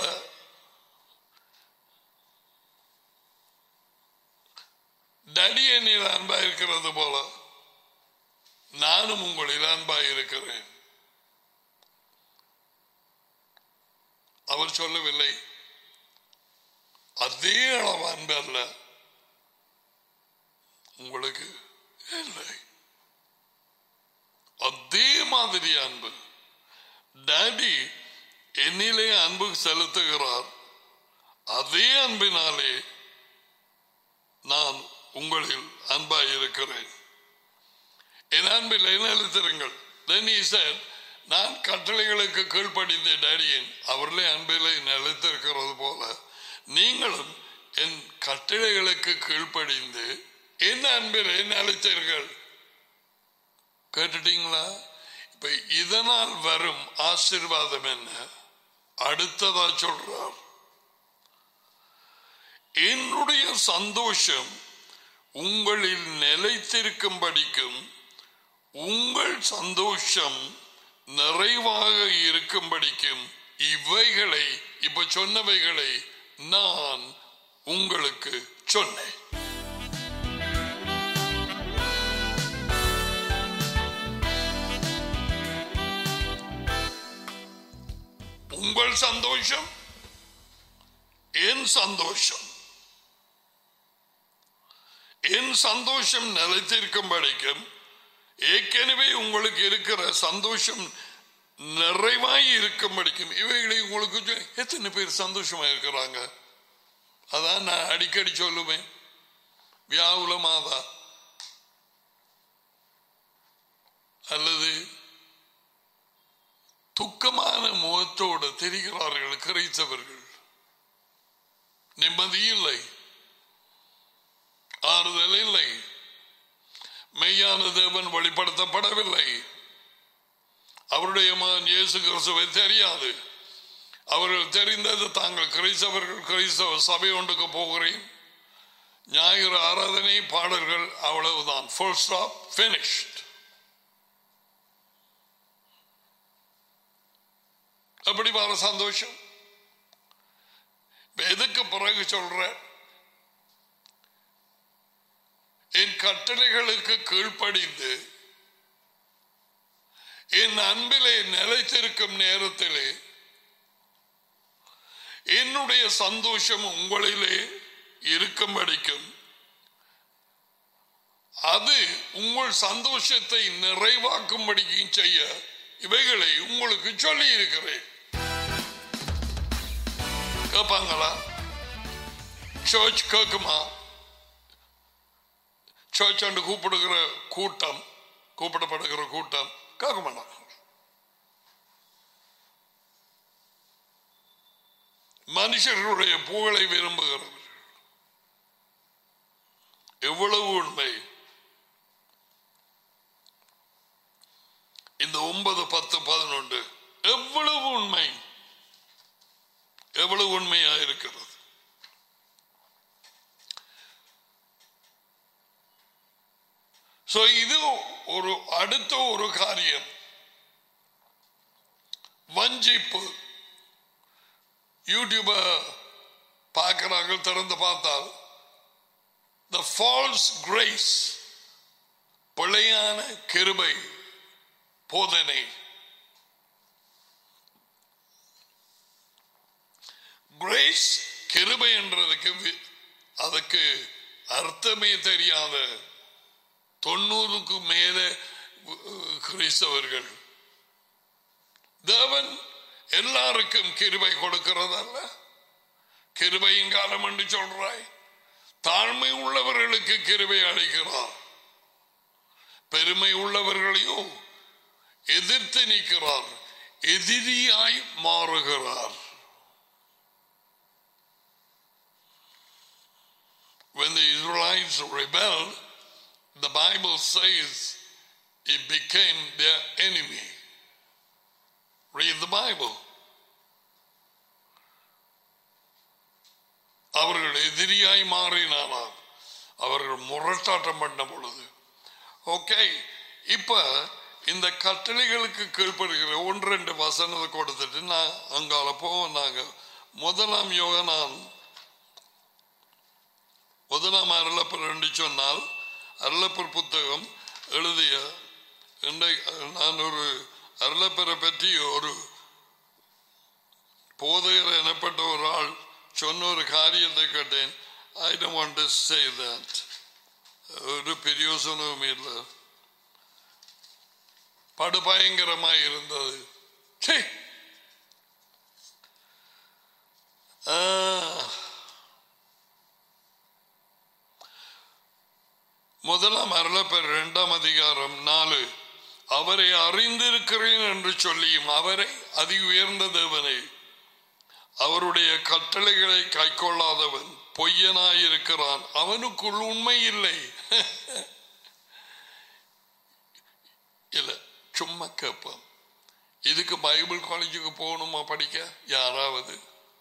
டடி என்னில் அன்பா இருக்கிறது போல நானும் உங்களில் அன்பா இருக்கிறேன் அவர் சொல்லவில்லை அதே அளவு அன்பு அல்ல உங்களுக்கு இல்லை அதே மாதிரி அன்பு டாடி என்னிலே அன்பு செலுத்துகிறார் அதே அன்பினாலே நான் உங்களில் அன்பாய் இருக்கிறேன் என் அன்பில் நிலைத்திருங்கள் Then he said, நான் கட்டளைகளுக்கு கீழ்ப்படிந்த டேடியின் அவர்களே அன்பிலே நிலைத்திருக்கிறது போல நீங்களும் என் கட்டளைகளுக்கு கீழ்ப்படிந்து என் அன்பிலே நிலைத்தீர்கள் கேட்டுட்டீங்களா இப்ப இதனால் வரும் ஆசீர்வாதம் என்ன அடுத்ததா சொல்றார் என்னுடைய சந்தோஷம் உங்களில் நிலைத்திருக்கும்படிக்கும் உங்கள் சந்தோஷம் நிறைவாக இருக்கும்படிக்கும் இவைகளை இப்ப சொன்னவைகளை நான் உங்களுக்கு சொன்னேன் உங்கள் சந்தோஷம் என் சந்தோஷம் என் சந்தோஷம் நிலைத்திருக்கும்படிக்கும் ஏற்கனவே உங்களுக்கு இருக்கிற சந்தோஷம் நிறைவாய் இருக்கும்படிக்கும் இவைகளை உங்களுக்கு சொ- எத்தனை பேர் சந்தோஷமா இருக்கிறாங்க அதான் நான் அடிக்கடி சொல்லுவேன் வியாவுல மாதா அல்லது துக்கமான முகத்தோடு தெரிகிறார்கள் கிரைத்தவர்கள் நிம்மதி இல்லை ஆறுதல் இல்லை மெய்யான தேவன் வெளிப்படுத்தப்படவில்லை அவருடைய மகன் இயேசு கிறிஸ்துவை தெரியாது அவர்கள் தெரிந்தது தாங்கள் கிறிஸ்தவர்கள் கிறிஸ்தவ சபை ஒன்றுக்கு போகிறேன் ஞாயிறு ஆராதனை பாடல்கள் அவ்வளவுதான் ஃபுல் ஸ்டாப் finished அப்படி வர சந்தோஷம் இப்ப எதுக்கு பிறகு சொல்ற என் கட்டளைகளுக்கு கீழ்ப்படிந்து என் அன்பிலே நிலைத்திருக்கும் நேரத்திலே என்னுடைய சந்தோஷம் உங்களிலே இருக்கும்படிக்கும் அது உங்கள் சந்தோஷத்தை நிறைவாக்கும்படிக்கும் செய்ய இவைகளை உங்களுக்கு சொல்லி இருக்கிறேன் கேட்பாங்களா சர்ச் கேட்குமா சர்ச் அண்டு கூப்பிடுகிற கூட்டம் கூப்பிடப்படுகிற கூட்டம் கேட்க மாட்டாங்க மனுஷர்களுடைய புகழை விரும்புகிறவர் எவ்வளவு உண்மை இந்த ஒன்பது பத்து பதினொன்று எவ்வளவு உண்மை எவ்வளவு உண்மையா இருக்கிறது சோ இது ஒரு அடுத்த ஒரு காரியம் வஞ்சிப்பு யூடியூப பார்க்கிறாங்க திறந்து பார்த்தால் த ஃபால்ஸ் கிரேஸ் பிழையான கிருபை போதனை கிரேஸ் கிருபை என்றதுக்கு வி- அதுக்கு அர்த்தமே தெரியாத தொண்ணூறுக்கு மேலே அஹ், கிறிஸ்தவர்கள் தேவன் எல்லாருக்கும் கிருபை கொடுக்கிறதல்ல கிருபையின் காலம் என்று சொல்றாய் தாழ்மை உள்ளவர்களுக்கு கிருபை அளிக்கிறார் பெருமை உள்ளவர்களையோ எதிர்த்து நிற்கிறார் எதிரியாய் மாறுகிறார் When the Israelites rebelled, the Bible says it became their enemy. Read the Bible. அவர்கள் எதிரியாய் மாறினாராம் அவர்கள் முரட்டாட்டம் பண்ண பொழுது ஓகே இப்ப இந்த கட்டளைகளுக்கு கீழ்ப்படுகிற ஒன்று ரெண்டு வசனத்தை கொடுத்துட்டு நான் அங்கால போவோம் நாங்க முதலாம் யோகனான் முதலாம் அருளப்பர் என்று சொன்னால் அருளப்பர் புத்தகம் எழுதிய இன்றை- நான் ஒரு அருளப்பரை பற்றி ஒரு போதையர் எனப்பட்ட ஒரு ஆள் சொன்ன ஒரு காரியத்தை கேட்டேன் ஐ don't want to say that ஒரு பிரயோசனமும் இல்லை படுபயங்கரமாய் இருந்தது சீ. ஆ. முதலாம் அருளப்பர் இரண்டாம் அதிகாரம் நாலு அவரை அறிந்திருக்கிறேன் என்று சொல்லியும் அவரை அதி உயர்ந்த தேவனை அவருடைய கட்டளைகளை கைக்கொள்ளாதவன் பொய்யனாயிருக்கிறான் அவனுக்குள் உண்மை இல்லை இல்ல சும்மா கேட்பான் இதுக்கு பைபிள் காலேஜுக்கு போகணுமா படிக்க யாராவது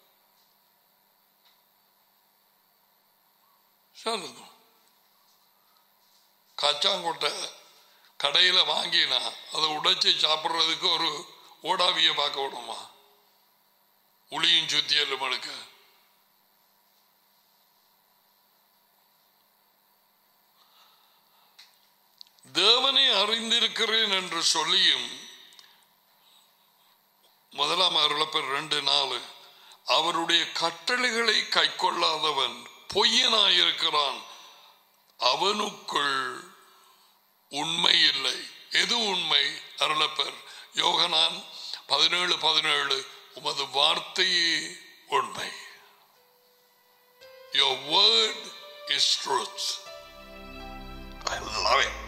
சொல்லுங்க கச்சாங்கொட்டை கடையில வாங்கினா அதை உடைச்சு சாப்பிடுறதுக்கு ஒரு ஓடாவிய பார்க்க விடுமா உளியும் சுத்தியலும் எடுக்க தேவனை அறிந்திருக்கிறேன் என்று சொல்லியும் முதலாம் அருளப்பர் ரெண்டு நாலு அவருடைய கட்டளைகளை கைக்கொள்ளாதவன் பொய்யனாயிருக்கிறான் அவனுக்குள் உண்மை இல்லை எது உண்மை அருளப்பர் யோகனான் பதினேழு பதினேழு உமது வார்த்தையே உண்மை Your word is truth. I love it.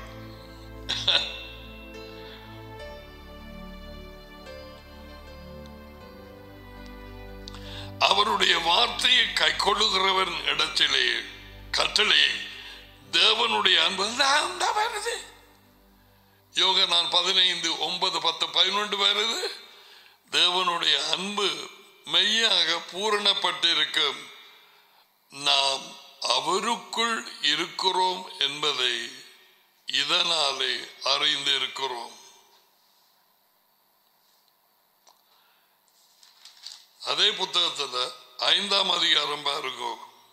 அவருடைய வார்த்தையை கைக்கொள்ளுகிறவன் இடத்திலே கட்டளையை தேவனுடைய அன்பு தான் தான் வருது யோக நான் பதினைந்து ஒன்பது பத்து பதினொன்று வருது தேவனுடைய அன்பு மெய்யாக பூரணப்பட்டிருக்கும் நாம் அவருக்குள் இருக்கிறோம் என்பதை இதனாலே அறிந்திருக்கிறோம் அதே புத்தகத்துல ஐந்தாம் அதிகாரம் பாருங்க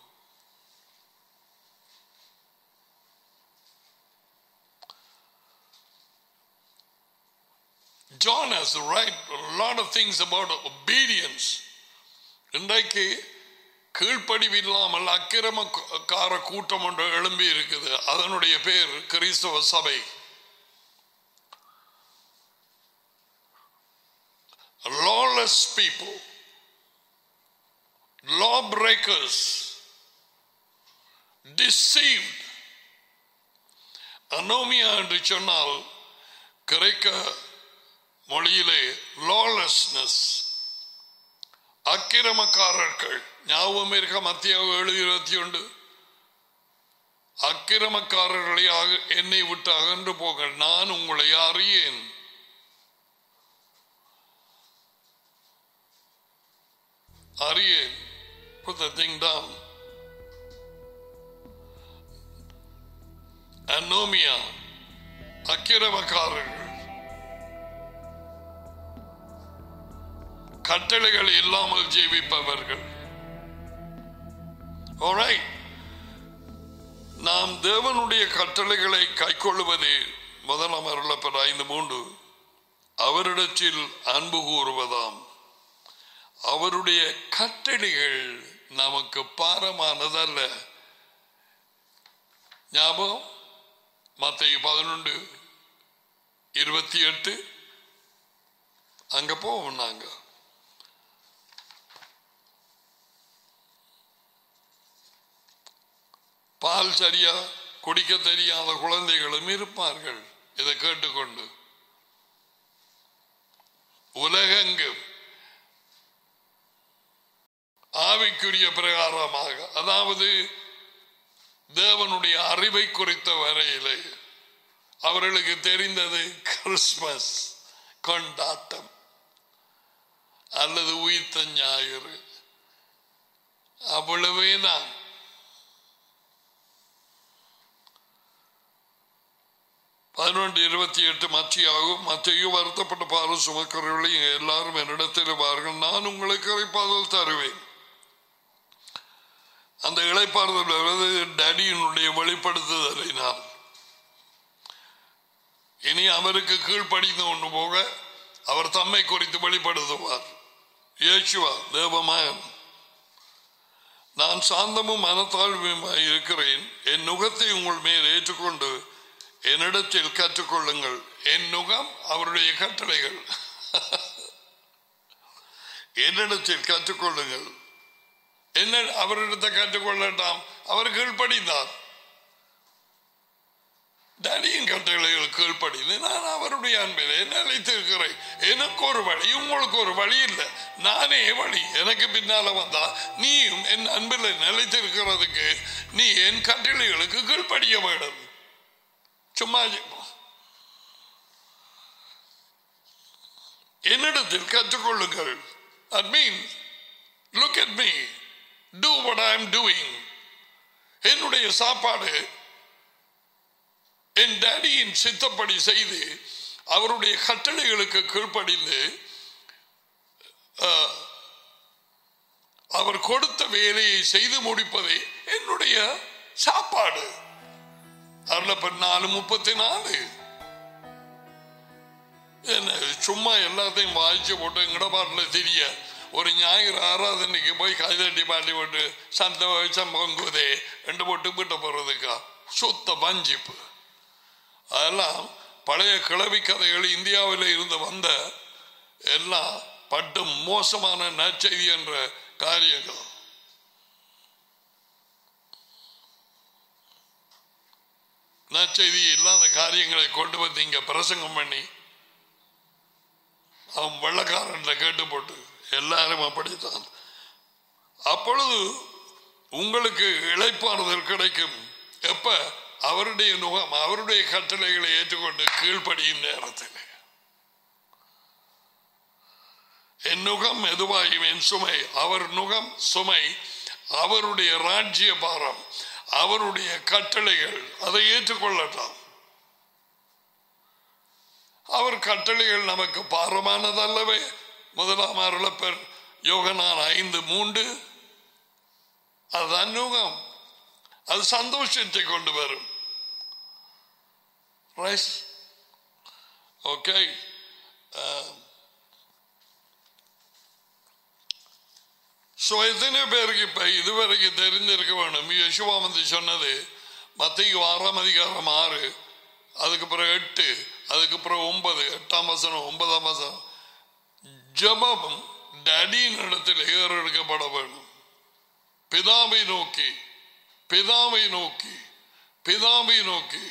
John has to write a lot of things about obedience. இன்றைக்கு கீழ்ப்படிவில்லாமல் அக்கிரமக்கார கூட்டம் ஒன்று எழும்பி இருக்குது அதனுடைய பேர் கிறிஸ்தவ சபை lawless people, lawbreakers, deceived. அனோமியா என்று சொன்னால் கிரேக்க மொழியிலே லாலெஸ்னஸ் அக்கிரமக்காரர்கள் ஞாபகம் இருக்க மத்திய ஏழு இருபத்தி ஒன்று அக்கிரமக்காரர்களை அக- என்னை விட்டு அகன்று போக நான் உங்களை அறியேன் அறியேன் put the thing down அனோமியா அக்கிரமக்காரர்கள் கட்டளைகள் இல்லாமல் ஜீவிப்பவர்கள் Alright. நாம் தேவனுடைய கட்டளைகளை கைக்கொள்ளுவதே முதலாம் அருளப்பட ஐந்து மூன்று அவரிடத்தில் அன்பு கூறுவதாம் அவருடைய கட்டளைகள் நமக்கு பாரமானதல்ல ஞாபகம் மத்திய பதினொன்று இருபத்தி எட்டு அங்க போவோம் நாங்க பால் சரியா குடிக்க தெரியாத குழந்தைகளும் இருப்பார்கள் இதை கேட்டுக்கொண்டு உலகெங்கும் ஆவிக்குரிய பிரகாரமாக அதாவது தேவனுடைய அறிவை குறித்த வரையிலே அவர்களுக்கு தெரிந்தது கிறிஸ்மஸ் கொண்டாட்டம் அல்லது உயிர்த்த ஞாயிறு அவ்வளவே தான் பதினொன்று இருபத்தி எட்டு மத்தியாகும் மத்தையும் வருத்தப்பட்ட பாலும் சுமக்கிறவர்களையும் எல்லாரும் என்னிடத்தில் பாருங்கள் நான் உங்களுக்கு இறைப்பாதல் தருவேன் அந்த இழைப்பாறுதல் வருவது டடியினுடைய வெளிப்படுத்துதலினால் இனி அவருக்கு கீழ்ப்படிந்து கொண்டு போக அவர் தம்மை குறித்து வெளிப்படுத்துவார் இயேசுவா தேவமகன் நான் சாந்தமும் மனத்தாழ்வுமாய் இருக்கிறேன் என் நுகத்தை உங்கள் மேல் ஏற்றுக்கொண்டு என்னிடத்தில் கற்றுக்கொள்ளுங்கள் என் நுகம் அவருடைய கட்டளைகள் என்னிடத்தில் கற்றுக்கொள்ளுங்கள் என்ன அவரிடத்தை கற்றுக்கொள்ளட்டாம் அவர் கீழ்ப்படிந்தார் டடியின் கட்டளைகள் கீழ்ப்படிந்து நான் அவருடைய அன்பிலே நிலைத்திருக்கிறேன் எனக்கு ஒரு வழி உங்களுக்கு ஒரு வழி இல்லை நானே வழி எனக்கு பின்னால வந்தா நீயும் என் அன்பில் நிலைத்திருக்கிறதுக்கு நீ என் கட்டளைகளுக்கு கீழ்ப்படிய வேண்டும் சும்மா என்னிடத்தில் கற்றுக்கொள்ளுங்கள் that means look at me do what I am doing என்னுடைய சாப்பாடு என் டேடியின் சித்தப்படி செய்து அவருடைய கட்டளைகளுக்கு கீழ்ப்படிந்து அஹ், அவர் கொடுத்த வேலையை செய்து முடிப்பதே என்னுடைய சாப்பாடு அருளப்ப நாலு முப்பத்தி நாலு என்ன சும்மா எல்லாத்தையும் வாய்ச்சி போட்டு எங்கடபாட்டில் தெரிய ஒரு ஞாயிறு ஆராதனைக்கு போய் கைதட்டி பாட்டி போட்டு சந்தோஷம் பொங்குதே ரெண்டு போட்டு விட்டு போறதுக்கா சுத்த வஞ்சிப்பு அதெல்லாம் பழைய கிளவி கதைகள் இந்தியாவில் இருந்து வந்த எல்லாம் பட்டு மோசமான நற்செய்தி என்ற காரியங்கள் நற்செய்தி இல்லாத காரியங்களை கொண்டு வந்து இங்க பிரசங்கம் பண்ணி அவன் வெள்ளக்காரன் கேட்டு போட்டு எல்லாரும் அப்படித்தான் அப்பொழுது உங்களுக்கு இழைப்பாறுதல் கிடைக்கும் எப்ப அவருடைய நுகம் அவருடைய கட்டளைகளை ஏற்றுக்கொண்டு கீழ்ப்படியும் நேரத்தில் என் நுகம் எதுவாயும் என் சுமை அவர் நுகம் சுமை அவருடைய ராஜ்ய பாரம் அவருடைய கட்டளைகள் அதை ஏற்றுக்கொள்ளலாம் அவர் கட்டளைகள் நமக்கு பாரமானதல்லவே முதலாம் அருளப்பர் யோகனான் ஐந்து மூன்று அது அநுகம் அது சந்தோஷத்தை கொண்டு வரும் ரைஸ் ஓகே ஸோ எத்தனை பேருக்கு இப்ப இதுவரைக்கும் தெரிஞ்சிருக்க வேணும் யசுவா வந்து சொன்னது மத்திய ஆறாம் அதிகாரம் ஆறு அதுக்கப்புறம் எட்டு அதுக்கப்புறம் ஒன்பது எட்டாம் வசனம் ஒன்பதாம் வசனம் ஜபம் டடியின் இடத்தில் ஏறெடுக்கப்பட வேண்டும் பிதாவை நோக்கி பிதாவை நோக்கி பிதாவை நோக்கி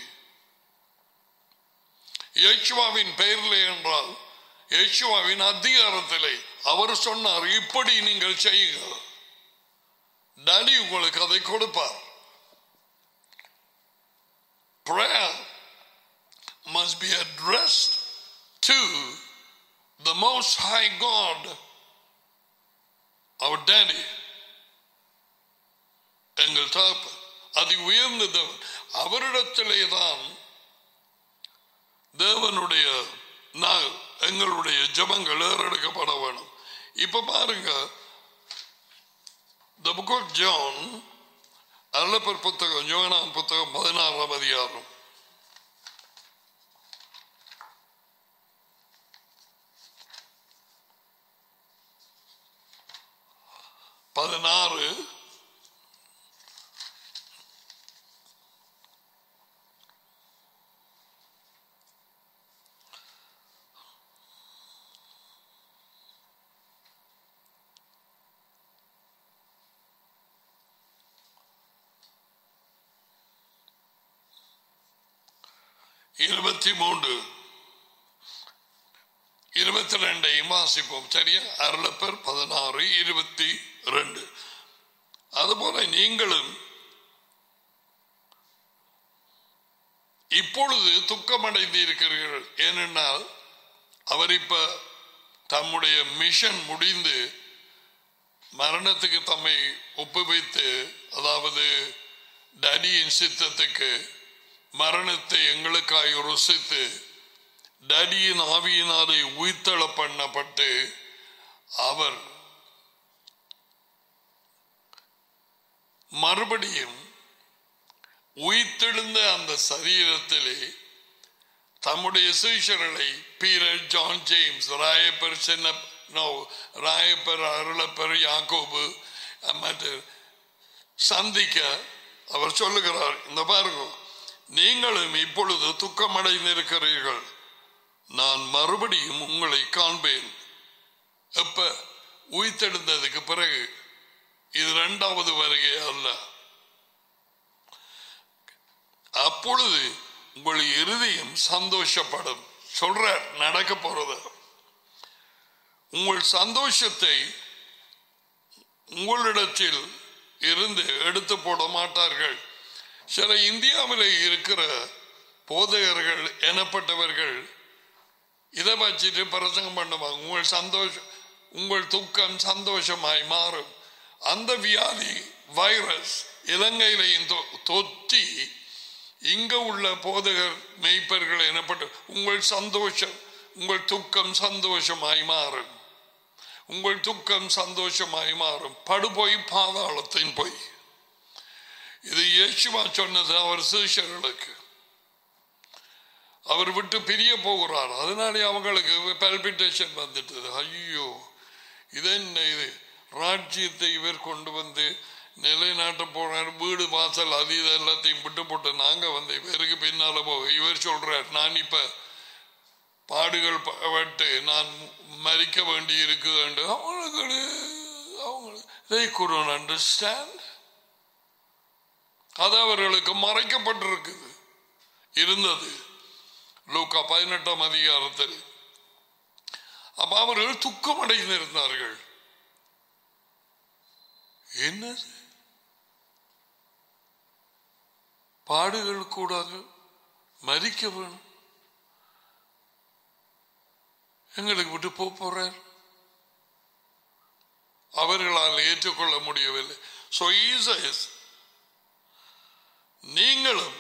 யேசுவாவின் பெயரில் என்றால் யேசுவாவின் அதிகாரத்திலே அவர் சொன்னார் இப்படி நீங்கள் செய்யுங்கள் டாடி உங்களுக்கு அதை கொடுப்பார் prayer must be addressed to the most high God our daddy எங்கள் தகப்பன் அது உயர்ந்த தேவன் அவரிடத்திலே தான் தேவனுடைய நாள் எங்களுடைய ஜபங்கள் ஏறெடுக்கப்பட வேணும் இப்ப பாருங்க the book of John அருளப்பர் புத்தகம் யோகனான் புத்தகம் பதினாறாம் அதிகாரம் பதினாறு இருபத்தி மூன்று இருபத்தி ரெண்டையும் வாசிப்போம் சரியா அருளப்பர் பதினாறு இருபத்தி ரெண்டு அதுபோல நீங்களும் இப்பொழுது துக்கமடைந்து இருக்கிறீர்கள் ஏனென்றால் அவர் இப்ப தம்முடைய மிஷன் முடிந்து மரணத்துக்கு தம்மை ஒப்புவித்து அதாவது டடியின் சித்தத்துக்கு மரணத்தை எங்களுக்காய் ருசித்து டடியின் ஆவியினாலே உயிர்த்தள பண்ணப்பட்டு அவர் மறுபடியும் உயிர்த்தெழுந்த அந்த சரீரத்திலே தம்முடைய சீஷர்களை பீரர் ஜான் ஜேம்ஸ் ராயப்பர் சின்ன நோ ராயப்பர் அருளப்பர் யாக்கோபு மற்ற சந்திக்க அவர் சொல்லுகிறார் இந்த பாருங்க நீங்களும் இப்பொழுது துக்கமடைந்திருக்கிறீர்கள் நான் மறுபடியும் உங்களை காண்பேன் எப்ப உயிர்த்தெழுந்ததுக்கு பிறகு இது இரண்டாவது வருகை அல்ல அப்பொழுது உங்கள் இருதயம் சந்தோஷப்படும் சொல்ற நடக்க போறது உங்கள் சந்தோஷத்தை உங்களிடத்தில் இருந்து எடுத்து போட மாட்டார்கள் சில இந்தியாவில் இருக்கிற போதையர்கள் எனப்பட்டவர்கள் இதை வச்சுட்டு பிரசங்கம் பண்ணுவாங்க உங்கள் சந்தோஷம் உங்கள் துக்கம் சந்தோஷமாய் மாறும் அந்த வியாதி வைரஸ் இலங்கையிலையும் தொ- தொற்றி இங்க உள்ள போதகர் மெய்ப்பர்கள் எனப்பட்ட உங்கள் சந்தோஷம் உங்கள் துக்கம் சந்தோஷமாய் மாறும் உங்கள் துக்கம் சந்தோஷமாய் மாறும் படுபோய் பாதாளத்தின் போய் இது இயேசுவா சொன்னது அவர் சீஷர்களுக்கு அவர் விட்டு பிரிய போகிறார் அதனாலே அவங்களுக்கு பல்பிட்டேஷன் வந்துட்டது ஐயோ இது என்ன இது ராஜ்யத்தை இவர் கொண்டு வந்து நிலைநாட்ட போறார் வீடு வாசல் அது இது எல்லாத்தையும் விட்டு போட்டு நாங்க வந்து இவருக்கு பின்னால போக இவர் சொல்றார் நான் இப்ப பாடுகள் பட்டு நான் மறிக்க வேண்டி இருக்குது அவங்களுக்கு அவங்க they couldn't understand அது அவர்களுக்கு மறைக்கப்பட்டிருக்குது இருந்தது லூக்கா பதினெட்டாம் அதிகாரத்தில் அப்ப அவர்கள் துக்கம் அடைந்திருந்தார்கள் என்னது பாடுகள் கூடாது மறிக்க வேணும் எங்களுக்கு விட்டு போக போறார் அவர்களால் ஏற்றுக்கொள்ள முடியவில்லை So he says, நீங்களும்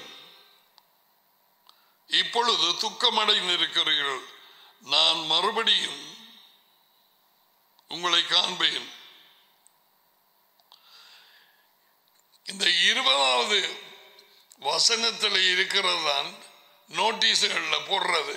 இப்பொழுது துக்கமடைந்திருக்கிறீர்கள் நான் மறுபடியும் உங்களை காண்பேன் இந்த இருபதாவது வசனத்தில் இருக்கிறது தான் நோட்டீஸுகள்ல போடுறது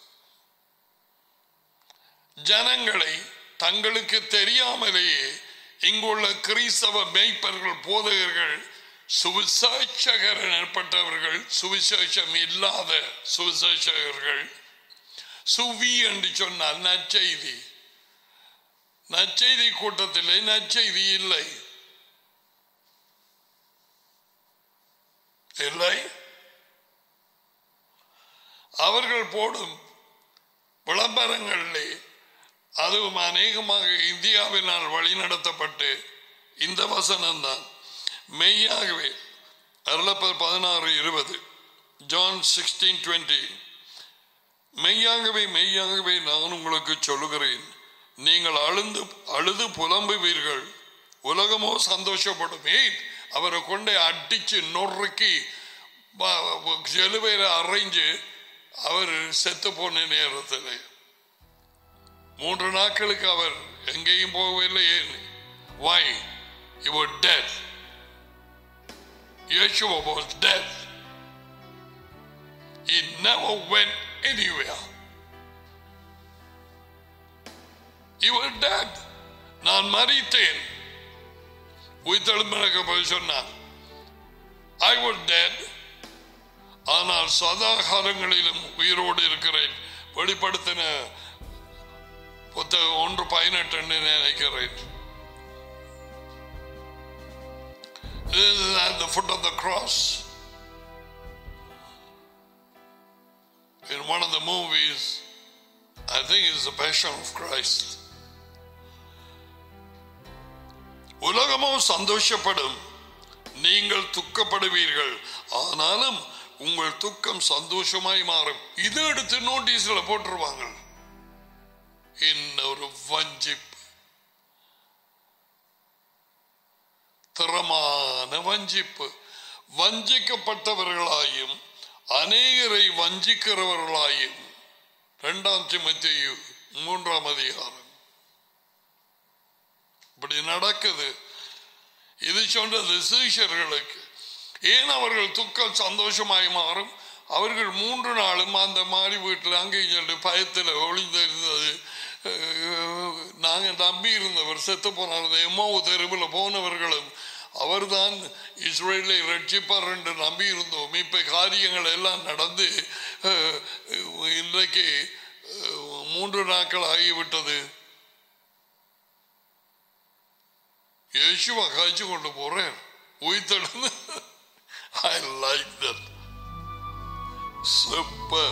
ஜனங்களை தங்களுக்கு தெரியாமலேயே இங்குள்ள கிறிஸ்தவ மேய்ப்பர்கள் போதகர்கள் சுவிசேஷகர் எனப்பட்டவர்கள் சுவிசேஷம் இல்லாத சுவிசேஷகர்கள் சுவி என்று சொன்னால் நற்செய்தி நற்செய்தி கூட்டத்திலே நற்செய்தி இல்லை இல்லை அவர்கள் போடும் விளம்பரங்களிலே அதுவும் அநேகமாக இந்தியாவினால் வழிநடத்தப்பட்டு இந்த வசனம் தான் மெய்யாகவே அருளப்பர் பதினாறு இருபது ஜான் சிக்ஸ்டீன் டுவெண்ட்டி மெய்யாகவே மெய்யாகவே நான் உங்களுக்கு சொல்லுகிறேன் நீங்கள் அழுந்து அழுது புலம்புவீர்கள் உலகமோ சந்தோஷப்படும் ஏன் அவரை கொண்டு அடிச்சு நொறுக்கி செலுவையில அரைஞ்சு அவர் செத்து போன நேரத்தில் மூன்று நாட்களுக்கு அவர் எங்கேயும் போகவில்லை ஏன் why your death Yeshua was dead. He never went anywhere. He was dead. நான் மறித்தேன் உயிர்த்தெழும்பினக்கு போய் சொன்னார் ஐ was dead ஆனால் சதா காலங்களிலும் உயிரோடு இருக்கிறேன் வெளிப்படுத்தின புத்தகம் ஒன்று பதினெட்டு நினைக்கிறேன் This is at the foot of the cross. In one of the movies, I think it's the Passion of Christ. உலகமோ சந்தோஷப்படும் நீங்கள் துக்கப்படுவீர்கள் ஆனாலும் உங்கள் துக்கம் சந்தோஷமாய் மாறும் இது எடுத்து நோட்டீஸ்ல போட்டுருவாங்க இன்னொரு வஞ்சிப்பு திறமான வஞ்சிப்பு வஞ்சிக்கப்பட்டவர்களாயும் அநேகரை வஞ்சிக்கிறவர்களாயும் இரண்டாம் திமத்தையு மூன்றாம் அதிகாரம் இப்படி நடக்குது இது சொன்னது சீஷர்களுக்கு ஏன் அவர்கள் துக்கம் சந்தோஷமாய் மாறும் அவர்கள் மூன்று நாளும் அந்த மாறி வீட்டில் அங்கே சொல்லி பயத்தில் ஒளிந்திருந்தது நாங்கள் நம்பி இருந்தவர் செத்து போனார் எம்மோ தெருவில் போனவர்களும் அவர்தான் இஸ்ரேலை ரட்சிப்பார் என்று நம்பி இருந்தோம் இப்ப காரியங்கள் எல்லாம் நடந்து இன்றைக்கு மூன்று நாட்கள் ஆகிவிட்டது யேசுவா காய்ச்சி கொண்டு போறேன் உயிர்த்தெழுந்து I like that super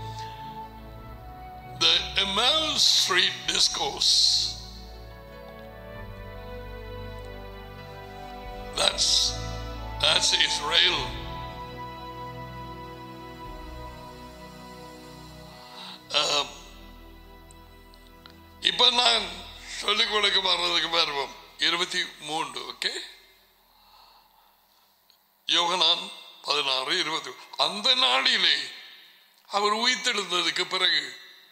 The Emmaus Street Discourse. That's that's Israel. Um, இப்ப நான் சொல்லிக் கொடுக்க வர்றதுக்கு வருவோம் இருபத்தி மூன்று ஓகே யோகனான் பதினாறு இருபத்தி அந்த நாளிலே அவர் உயிர்த்தெழுந்ததுக்கு பிறகு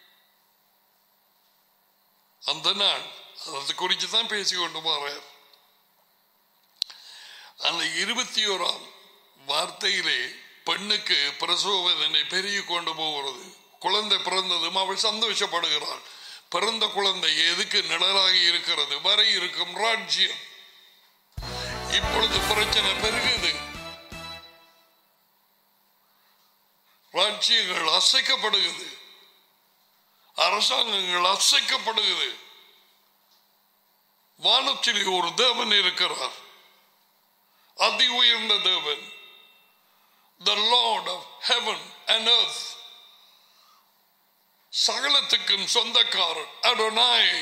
அந்த நாள் அதை குறித்து தான் பேசிக்கொண்டு போறார் அந்த இருபத்தி ஓராம் வார்த்தையிலே பெண்ணுக்கு பிரசவ வேதனை பெருகி கொண்டு போகிறது குழந்தை பிறந்ததும் அவள் சந்தோஷப்படுகிறாள் பிறந்த குழந்தை எதுக்கு நிழலாகி இருக்கிறது வரை இருக்கும் ராஜ்யம் இப்பொழுது பிரச்சனை பெருகுது ராஜ்யங்கள் அசைக்கப்படுகிறது அரசாங்கங்கள் அசைக்கப்படுகிறது வானத்தில் ஒரு தேவன் இருக்கிறார் அதி உயர்ந்த தேவன் the Lord of heaven and earth சகலத்துக்கும் சொந்தக்காரர் அடோனாய்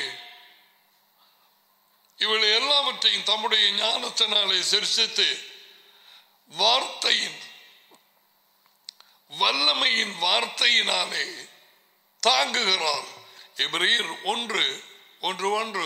இவள் எல்லாவற்றையும் தம்முடைய ஞானத்தினாலே சிரிசித்து வார்த்தையின் வல்லமையின் வார்த்தையினாலே தாங்குகிறார் எபிரேயர் ஒன்று ஒன்று ஒன்று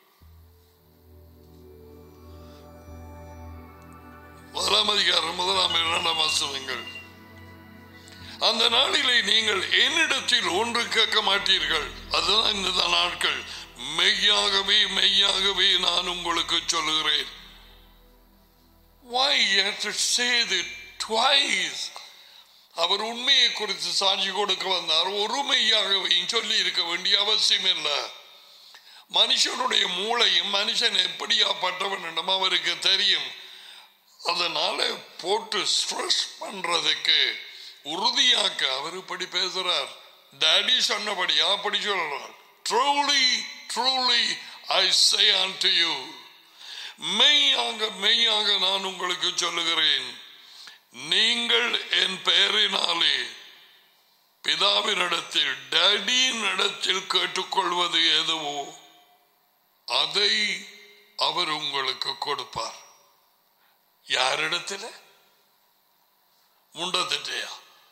முதலாம் அதிகாரம் முதலாம் இரண்டாம் வசனங்கள் அந்த நாளிலே நீங்கள் என்னிடத்தில் ஒன்று கேட்க மாட்டீர்கள் அதுதான் இந்த நாட்கள் மெய்யாகவே மெய்யாகவே நான் உங்களுக்கு சொல்லுகிறேன் Why you have to say it twice? அவர் உண்மையை குறித்து சாட்சி கொடுக்க வந்தார் ஒருமையாகவையும் சொல்லி இருக்க வேண்டிய அவசியம் இல்லை மனுஷனுடைய மூளையும் மனுஷன் எப்படியாப்பட்டவன் என்றும் அவருக்கு தெரியும் அதனால போட்டு ஸ்ட்ரெஸ் பண்றதுக்கு உறுதியாக்க அவர் இப்படி பேசுறார் டாடி சொன்னபடியா அப்படி சொல்றார் truly truly I say unto you மெய்யாக மெய்யாக நான் உங்களுக்கு சொல்லுகிறேன் நீங்கள் என் பெயரினாலே பிதாவினிடத்தில் டேடியின் இடத்தில் கேட்டுக்கொள்வது எதுவோ அதை அவர் உங்களுக்கு கொடுப்பார் யாரிடத்தில் முண்டத்திட்டையா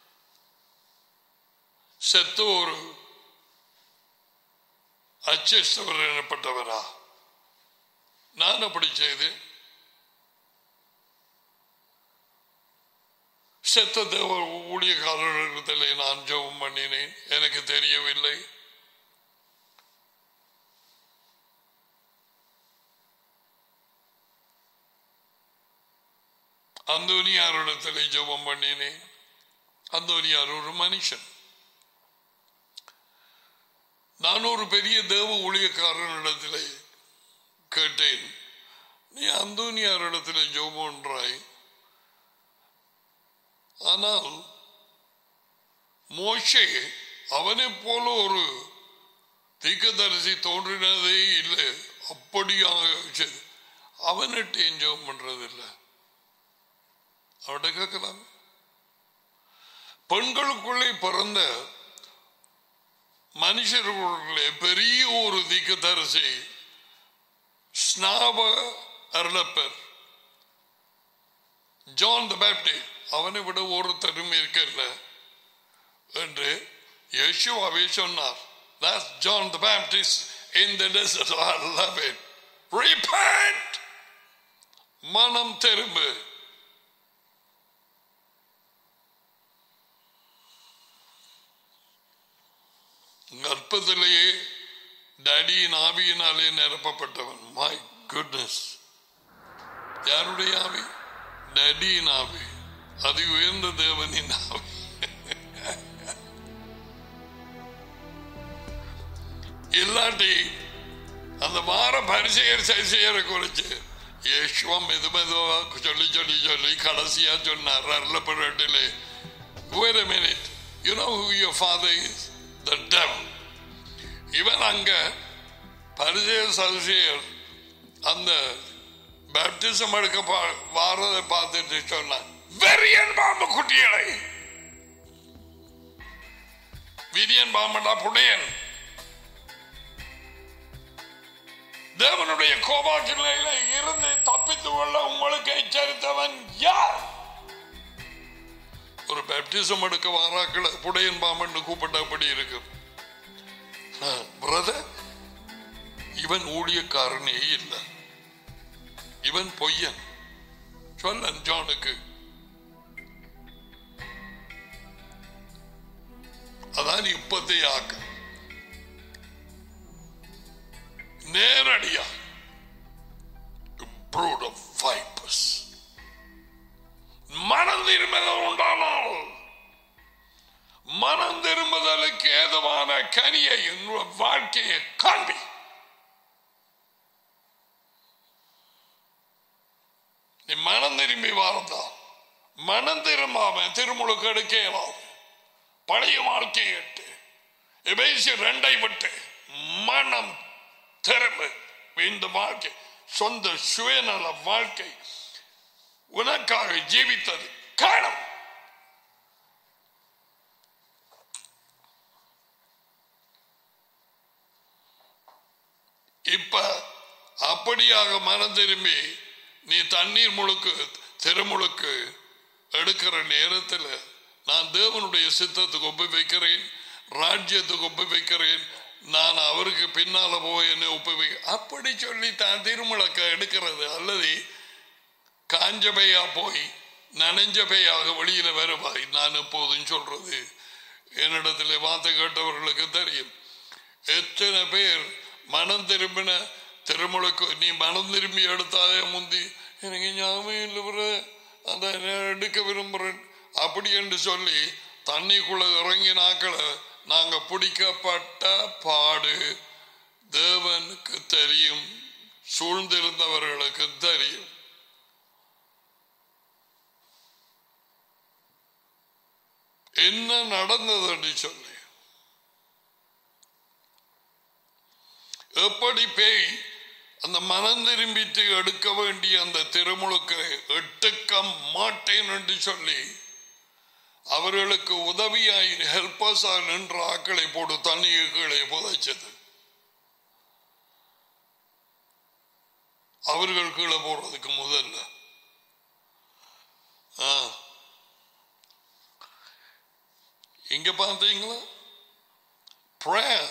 செத்து ஒரு அச்சவர் எனப்பட்டவரா நான் அப்படி செய்தேன் செத்த தேவ ஊழியக்காரர்களிடத்திலே நான் ஜெபம் பண்ணினேன் எனக்கு தெரியவில்லை அந்தோனியாரிடத்திலே ஜெபம் பண்ணினேன் அந்தோனியார் ஒரு மனுஷன் நான் ஒரு பெரிய தேவ ஊழியக்காரனிடத்திலே கேட்டேன் நீ அந்தோனியாரிடத்திலே ஜெபம்ன்றாய் ஆனால் மோஷே அவனை போல ஒரு தீக்கதரிசி தோன்றினதே இல்லை அப்படியாக செய்து. அவனிட்டு என்ஜாய் பண்றதில்லை அவட கேட்கலாம் பெண்களுக்குள்ளே பிறந்த மனுஷர்களுக்குள்ளே பெரிய ஒரு தீக்கதரிசி ஸ்நாப அருளப்பர் ஜான் த பேப்டிஸ்ட் அவனை விட ஒருத்தரும் இருக்கல என்று யேசுவாவே சொன்னார் That's John the Baptist in the desert. I love it. Repent! மனம் திரும்பு கர்ப்பத்திலேயே டேடியின் ஆவியினாலே நிரப்பப்பட்டவன் மை குட்னஸ் யாருடைய ஆவி டேடியின் ஆவி அதி உயர்ந்த தேவனின் ஆவி இல்லாட்டி அந்த வார பரிசெயர் செய்யற குறிச்சு யேசுவா மெது மெதுவா சொல்லி சொல்லி சொல்லி கடைசியா சொன்னார் அருளப்படத்திலே wait a minute you know who your father is the devil இவன் அங்க பரிசெயர் சதுசேயர் அந்த பேப்டிசம் எடுக்க பா- வாரதை பார்த்துட்டு சொன்னான் வெறியன் பாம்பு குட்டிகளை விரியன் பாம்படா புடையன் தேவனுடைய கோபாக்கிலையில இருந்து தப்பித்து கொள்ள உங்களுக்கு எச்சரித்தவன் யார் ஒரு பேப்டிசம் எடுக்க வாராக்களை புடையன் பாம்பன்னு கூப்பிட்டபடி இருக்கு பிரதர் இவன் ஊழியக்காரனே இல்லை இவன் பொய்யன் சொல்லன் ஜானுக்கு அதான் இப்பத்தை ஆக்க நேரடியா brood of vipers மனம் திரும்புதல் உண்டானால் மனம் திரும்புதலுக்கு ஏதுவான கனியை உன் வாழ்க்கையை காண்பி நீ மனம் திரும்பி வாழ்ந்தா மனம் திரும்பாம திருமுழுக்கு எடுக்கலாம் பழைய வாழ்க்கையை எட்டு எபேசி ரெண்டை விட்டு மனம் திரும்ப இந்த வாழ்க்கை சொந்த சுயநல வாழ்க்கை உனக்காக ஜீவித்தது காணும் இப்ப அப்படியாக மனம் திரும்பி நீ தண்ணீர் முழுக்கு திருமுழுக்கு எடுக்கிற நேரத்தில் நான் தேவனுடைய சித்தத்துக்கு ஒப்பு வைக்கிறேன் ராஜ்யத்துக்கு ஒப்பு வைக்கிறேன் நான் அவருக்கு பின்னால போய் என்ன ஒப்பு வைக்க அப்படி சொல்லி தான் திருமுழக்க எடுக்கிறது அல்லது காஞ்சபையா போய் நனைஞ்சபையாக வெளியில வருவாய் நான் எப்போதும் சொல்றது என்னிடத்தில் வார்த்தை கேட்டவர்களுக்கு தெரியும் எத்தனை பேர் மனம் திரும்பின திருமுழுக்கு நீ மனம் திரும்பி எடுத்தாலே முந்தி எனக்கு ஞாபகம் இல்லை பிறகு அதை நான் எடுக்க விரும்புகிறேன் அப்படி என்று சொல்லி தண்ணிக்குள்ள இறங்கி நாக்களை நாங்க பிடிக்கப்பட்ட பாடு தேவனுக்கு தெரியும் சூழ்ந்திருந்தவர்களுக்கு தெரியும் என்ன நடந்தது என்று சொல்லி எப்படி பேய் அந்த மனம் திரும்பிட்டு எடுக்க வேண்டிய அந்த திருமுழுக்கை எட்டுக்க மாட்டேன் என்று சொல்லி அவர்களுக்கு உதவியாய் ஹெல்பர்ஸா நின்ற ஆக்களை போட்டு தண்ணீர்களை புதைச்சது அவர்கள் கீழே போறதுக்கு முதல்ல ஆ. இங்க பார்த்தீங்களா prayer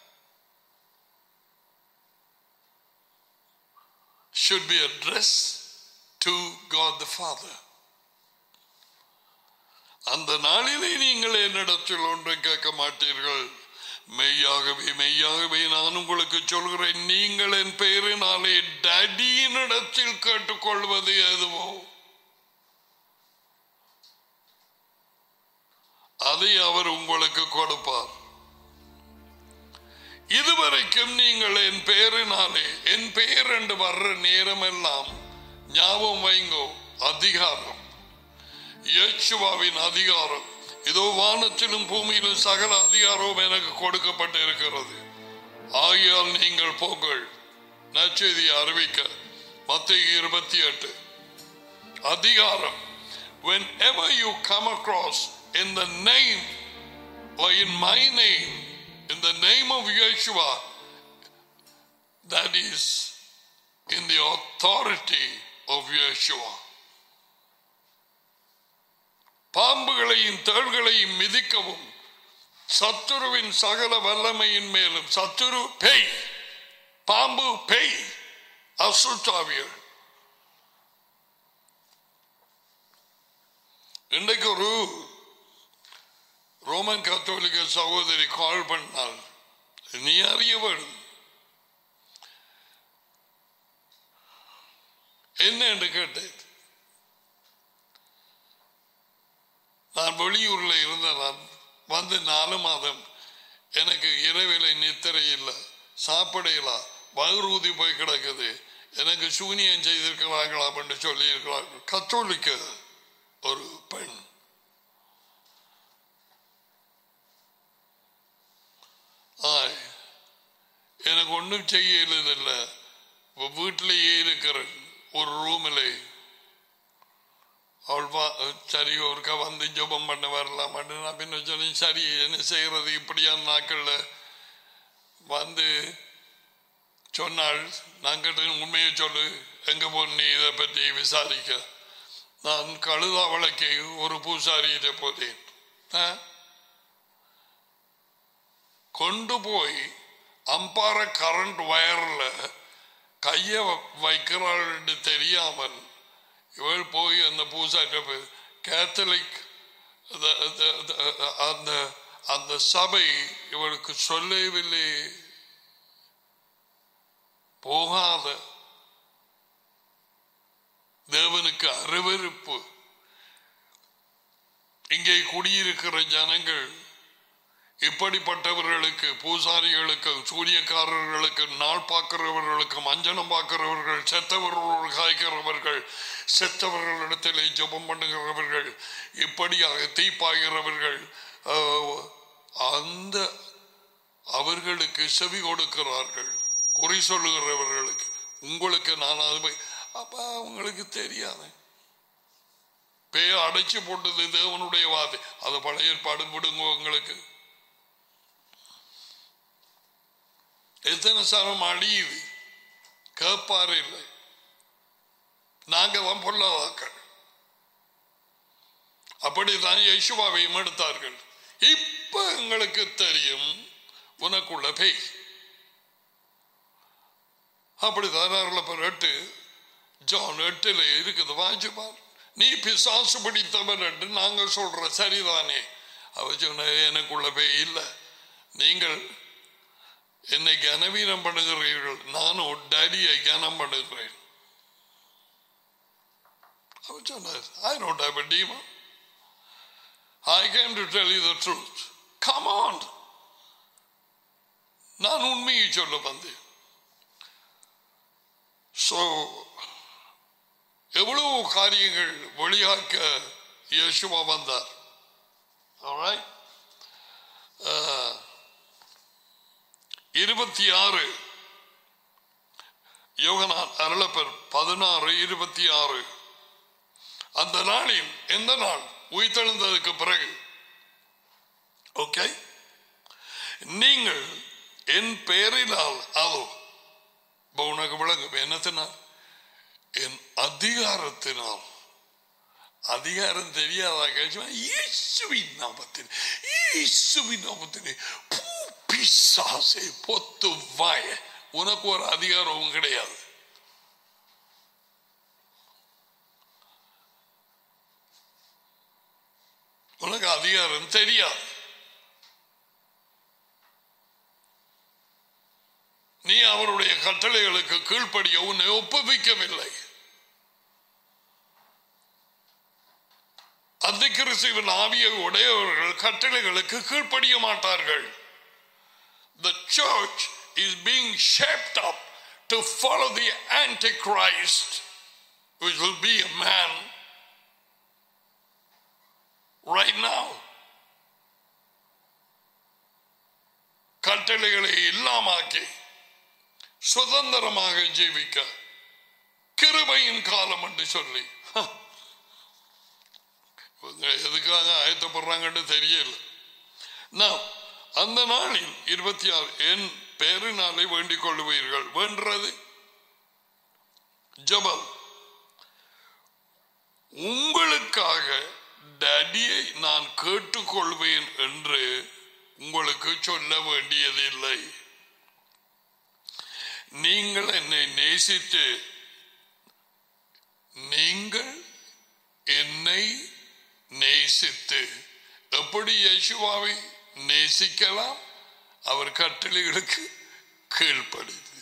should be addressed to God the Father. அந்த நாளிலே நீங்கள் என்னிடத்தில் ஒன்று கேட்க மாட்டீர்கள் மெய்யாகவே மெய்யாகவே நான் உங்களுக்கு சொல்கிறேன் நீங்கள் என் பெயரினாலே டடியினிடத்தில் கேட்டுக்கொள்வது எதுவோ அதை அவர் உங்களுக்கு கொடுப்பார் இதுவரைக்கும் நீங்கள் என் பெயரினாலே என் பெயர் என்று வர்ற நேரமெல்லாம் ஞாபகம் வைங்கோ அதிகாரம் இயேசுவாவின் அதிகாரம் இதோ வானத்திலும் பூமியிலும் சகல அதிகாரமும் எனக்கு கொடுக்கப்பட்டு இருக்கிறது ஆகையால் நீங்கள் போங்கள் நற்செய்தியை அறிவிக்க மத்திய இருபத்தி எட்டு அதிகாரம் whenever you come across in the name or in my name in the name of Yeshua that is in the authority of Yeshua பாம்புகளையும் தேள்களையும் மிதிக்கவும் சத்துருவின் சகல வல்லமையின் மேலும் சத்துரு பேய் பாம்பு பேய் அசுத்தாவியர் இன்றைக்கு ஒரு ரோமன் கத்தோலிக்க சகோதரி கால் பண்ணால் நீ அறிய வேண்டும் என்ன என்று கேட்டேன் நான் வெளியூர்ல இருந்த நான் வந்து நாலு மாதம் எனக்கு இரவிலை நித்திரை இல்லை சாப்பிட இல்லை வயிறு ஊதி போய் கிடக்குது எனக்கு சூனியம் செய்திருக்கிறார்கள் அப்படின்னு சொல்லி இருக்கிறார்கள் கத்தோலிக்க ஒரு பெண் ஆய் எனக்கு ஒன்றும் செய்ய இயலதில்லை வீட்டிலேயே இருக்கிறேன் ஒரு ரூமில் அவள் வா சரி ஒருக்கா வந்து ஜெபம் பண்ண வரலாம் நான் பின்ன சொல்லி சரி என்ன செய்யறது இப்படியான நாட்கள்ல வந்து சொன்னாள் நான் கேட்டேன் உண்மையை சொல்லு எங்க போன நீ இதை பற்றி விசாரிக்க நான் கழுதாவளைக்கு ஒரு பூசாரியிட்ட போதேன் ஆ? கொண்டு போய் அம்பார கரண்ட் வயர்ல கைய வைக்கிறாள் தெரியாமல் இவள் போய் அந்த பூசாட்ட போய் கேத்தலிக் அந்த- அந்த- அந்த- அந்த அந்த சபை இவளுக்கு சொல்லவில்லை போகாத தேவனுக்கு அருவருப்பு இங்கே குடியிருக்கிற ஜனங்கள் இப்படிப்பட்டவர்களுக்கு பூசாரிகளுக்கு சூரியக்காரர்களுக்கு நாள் பார்க்கிறவர்களுக்கு மஞ்சனம் பார்க்கிறவர்கள் செத்தவர்கள் காய்க்கிறவர்கள் செத்தவர்களிடத்திலே ஜெபம் பண்ணுகிறவர்கள் இப்படியாக தீப்பாகிறவர்கள் ஆஹ், அந்த அவர்களுக்கு செவி கொடுக்கிறார்கள் குறி சொல்லுகிறவர்களுக்கு உங்களுக்கு நான் அது போய் அப்ப அவங்களுக்கு தெரியாது பேய அடைச்சு போட்டது தேவனுடைய வார்த்தை அது பழைய ஏற்பாடு விடுங்க உங்களுக்கு எத்தனை சரம் அழியுது கேட்பார் இல்லை நாங்க தான் பொல்லாதாக்கள் அப்படித்தான் யேசுவாவையும் எடுத்தார்கள் இப்ப எங்களுக்கு தெரியும் உனக்குள்ள பேய் அப்படித்தான் அருளப்பர் எட்டு ஜான் எட்டுல இருக்குது வாஞ்சு பார் நீ பிசாசு பிடித்தவன் என்று நாங்க சொல்ற சரிதானே அவ சொன்ன எனக்குள்ள பேய் இல்லை நீங்கள் என்னை கனவீனம் பண்ணுகிறீர்கள் நானும் டேடியை கனம் பண்ணுகிறேன் அவர் சொன்னார் ஐ don't have a demon I came to tell you the truth come on நான் உண்மையை சொல்ல வந்தேன் ஸோ எவ்வளவு காரியங்கள் வெளியாக்க இயேசுவா வந்தார் Alright? Uh, இருபத்தி ஆறு யோகனான் அருளப்பர் பதினாறு இருபத்தி ஆறு அந்த நாளில் எந்த நாள் உயிர்த்தெழுந்ததுக்கு பிறகு ஓகே நீங்கள் என் பெயரினால் அதோ இப்ப உனக்கு விளங்கும் என்னத்தினால் என் அதிகாரத்தினால் அதிகாரம் தெரியாதா கேட்சுமா இயேசுவின் நாமத்தில் இயேசுவின் நாமத்தில் பூ பிசாசே பொத்து வாய உனக்கு ஒரு அதிகாரமும் கிடையாது உனக்கு அதிகாரம் தெரியாது நீ அவருடைய கட்டளைகளுக்கு கீழ்ப்படிய உன்னை ஒப்புவிக்கவில்லை அந்த கிறிஸ்துவின் ஆவியை உடையவர்கள் கட்டளைகளுக்கு கீழ்ப்படிய மாட்டார்கள் The church is being shaped up to follow the Antichrist, which will be a man right now. கட்டளைகளை இல்லாமாக்கி சுதந்திரமாக ஜீவிக்க கிருபையின் காலம் என்று சொல்லி இவங்க எதுக்காக ஆயத்தப்படுறாங்கன்னு தெரியல நான் அந்த நாளில் இருபத்தி ஆறு என் பேரினாலே வேண்டிக் கொள்ளுவீர்கள் வேண்டது ஜபல் உங்களுக்காக டடியை நான் கேட்டுக்கொள்வேன் என்று உங்களுக்கு சொல்ல வேண்டியதில்லை நீங்கள் என்னை நேசித்து நீங்கள் என்னை நேசித்து எப்படி யேசுவாவை நேசிக்கலாம் அவர் கட்டளைகளுக்கு கீழ்ப்படிது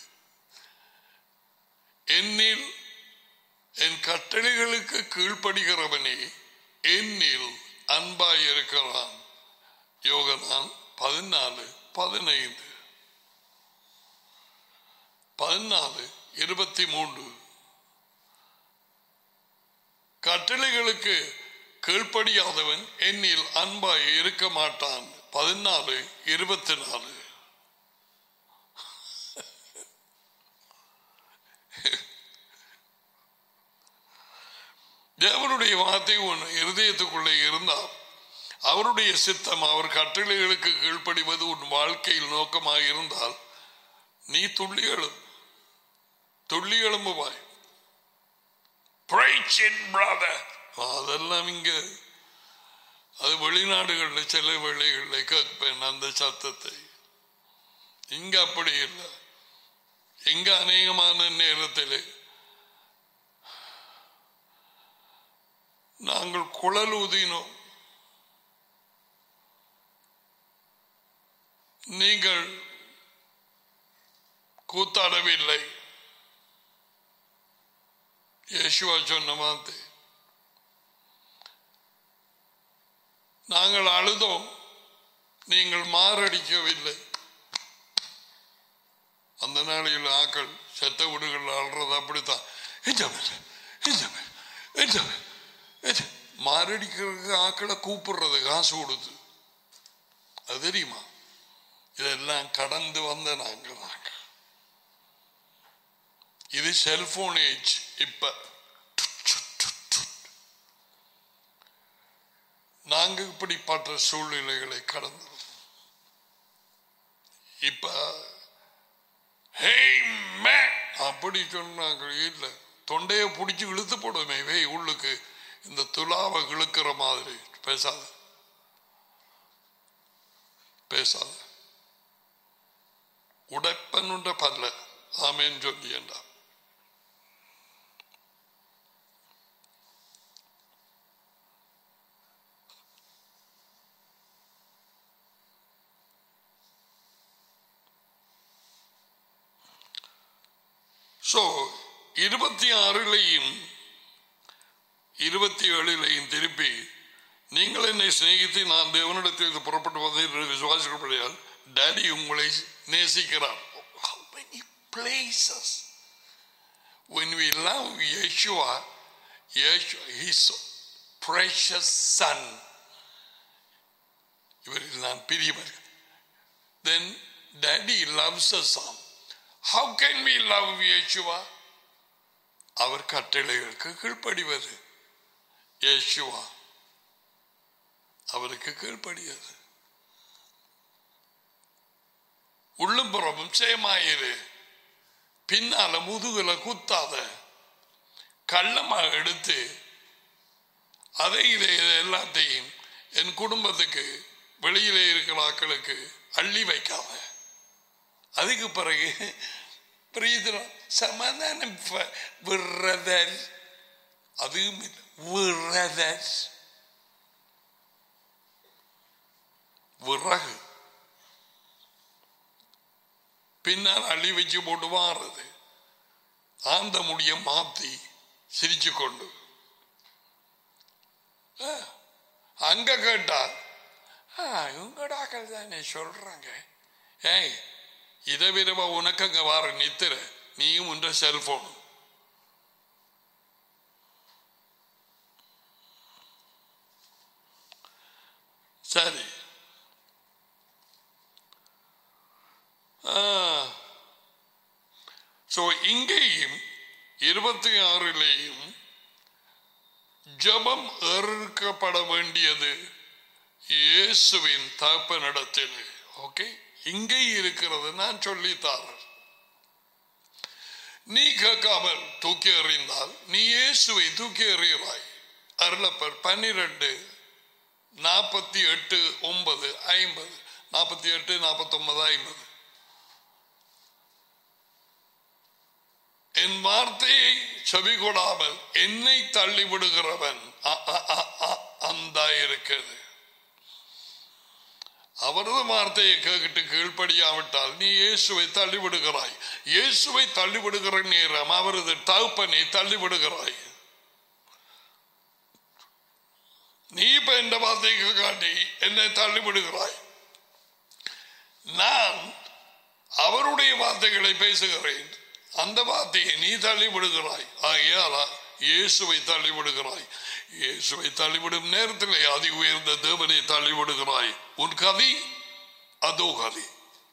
என்னில் என் கட்டளைகளுக்கு கீழ்ப்படுகிறவனே என்னில் அன்பாய் இருக்கிறான் யோகனான் பதினாலு பதினைந்து பதினாலு இருபத்தி மூன்று கட்டளைகளுக்கு கீழ்ப்படியாதவன் என்னில் அன்பாய் இருக்க மாட்டான் பதினாலு இருபத்தி நாலு தேவனுடைய வார்த்தை உன் இருதயத்துக்குள்ளே இருந்தால் அவருடைய சித்தம் அவர் கட்டளைகளுக்கு கீழ்ப்படிவது உன் வாழ்க்கையில் நோக்கமாக இருந்தால் நீ துள்ளி எழும் துள்ளி எழும்புவாய் Preach it, brother. அதெல்லாம் இங்க அது வெளிநாடுகளில் சில வேளைகளில் கேட்பேன் அந்த சத்தத்தை இங்க அப்படி இல்லை இங்க அநேகமான நேரத்தில் நாங்கள் குழல் ஊதினோம் நீங்கள் கூத்தாடவில்லை யேசுவா சொன்ன மாதிரி நாங்கள் அழுதோம் நீங்கள் மாரடிக்கவில்லை அந்த நாளையில் ஆக்கள் செத்த வீடுகள் அழுறது அப்படித்தான் எஞ்சமே எஞ்சமே எஞ்சமே மாரடிக்கிறதுக்கு ஆக்களை கூப்பிடுறது காசு கொடுத்து அது தெரியுமா இதெல்லாம் கடந்து வந்த நாங்க நாங்க இது செல்போன் ஏஜ் இப்ப நாங்க இப்படிப்பட்ட சூழ்நிலைகளை கடந்து இப்ப "Hey, man," அப்படி சொன்னாங்க இல்ல தொண்டையை பிடிச்சி இழுத்து போடுமே வே உள்ளுக்கு இந்த துலாவை இழுக்கிற மாதிரி பேசாத பேசாத உடைப்பனுண்ட பல்ல ஆமேன்னு சொல்லி என்றார் ஸோ இருபத்தி ஆறுலையும் இருபத்தி ஏழிலையும் திருப்பி நீங்கள் என்னை சிநேகித்து நான் தேவனிடத்தில் புறப்பட்டு வந்தேன் என்று விசுவாசிக்கப்படையால் டேடி உங்களை நேசிக்கிறார் How many places when we love Yeshua, Yeshua his precious son இவரில் நான் பிரியவர் then daddy loves us some how can we love Yeshua அவர் கட்டளைகளுக்கு கீழ்ப்படிவது யேசுவா அவருக்கு கீழ்ப்படியது உள்ளும் புறமும் சேமாயிரு பின்னால முதுகுல குத்தாத கள்ளமா எடுத்து அதை இதை இதை எல்லாத்தையும் என் குடும்பத்துக்கு வெளியிலே இருக்கிற ஆட்களுக்கு அள்ளி வைக்காம அதுக்கு பிறகு பிரீதனம் சமாதானம் ப- விடுறதர் அதுவும் இல்லை. விடுறதர் விறகு பின்னால் அள்ளி வச்சு போட்டு வாடுறது ஆந்த முடிய மாத்தி சிரிச்சு கொண்டு ஆ, அங்க கேட்டா "ஆ, இவங்கடாக்கள் தானே சொல்றாங்க ஏய் இதை விதமா உனக்கு அங்க வார நித்திர நீயும் உன்ற செல்போன் சரி ஸோ இங்கேயும் இருபத்தி ஆறிலேயும் ஜபம் ஏற்கப்பட வேண்டியது இயேசுவின் தகப்பனிடத்தில் ஓகே இங்கே இருக்கிறது நான் சொல்லித்தாரர் நீ கேட்காமல் தூக்கி எறிந்தால் நீ இயேசுவை தூக்கி எறிகிறாய் அருளப்பர் பன்னிரண்டு நாற்பத்தி எட்டு ஒன்பது ஐம்பது நாற்பத்தி எட்டு நாற்பத்தி ஒன்பது ஐம்பது என் வார்த்தையை செவி கொடாமல் என்னை தள்ளி விடுகிறவன் அ- அ- அ- அ- அந்த இருக்குது அவரது வார்த்தையை கேட்டு கீழ்ப்படியாவிட்டால் நீ இயேசுவை தள்ளி விடுகிறாய் இயேசுவை தள்ளி விடுகிற நேரம் அவரது தகப்பனை தள்ளி விடுகிறாய் நீ இப்ப இந்த வார்த்தைக்கு காட்டி என்னை தள்ளி விடுகிறாய் நான் அவருடைய வார்த்தைகளை பேசுகிறேன் அந்த வார்த்தையை நீ தள்ளி விடுகிறாய் ஆகையால இயேசுவை தள்ளி விடுகிறாய் இயேசுவை தள்ளிவிடும் நேரத்திலே அதி உயர்ந்த தேவனை தள்ளி விடுகிறாய் உன் கதி அதோ கதி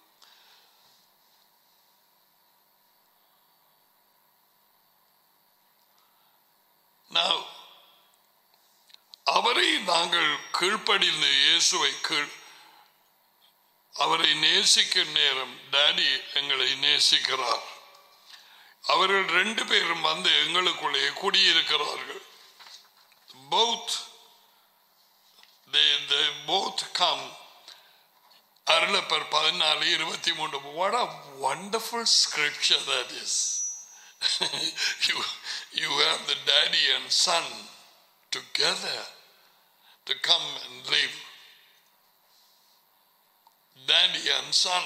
Now, அவரை நாங்கள் கீழ்ப்படிந்து இயேசுவை கீழ் அவரை நேசிக்கும் நேரம் டாடி எங்களை நேசிக்கிறார் அவர்கள் ரெண்டு பேரும் வந்து எங்களுக்குள்ளே குடியிருக்கிறார்கள் both they, they both come அருளப்பர் பதினாலு இருபத்தி மூன்று what a wonderful scripture that is you, you have the daddy and son together to come and live daddy and son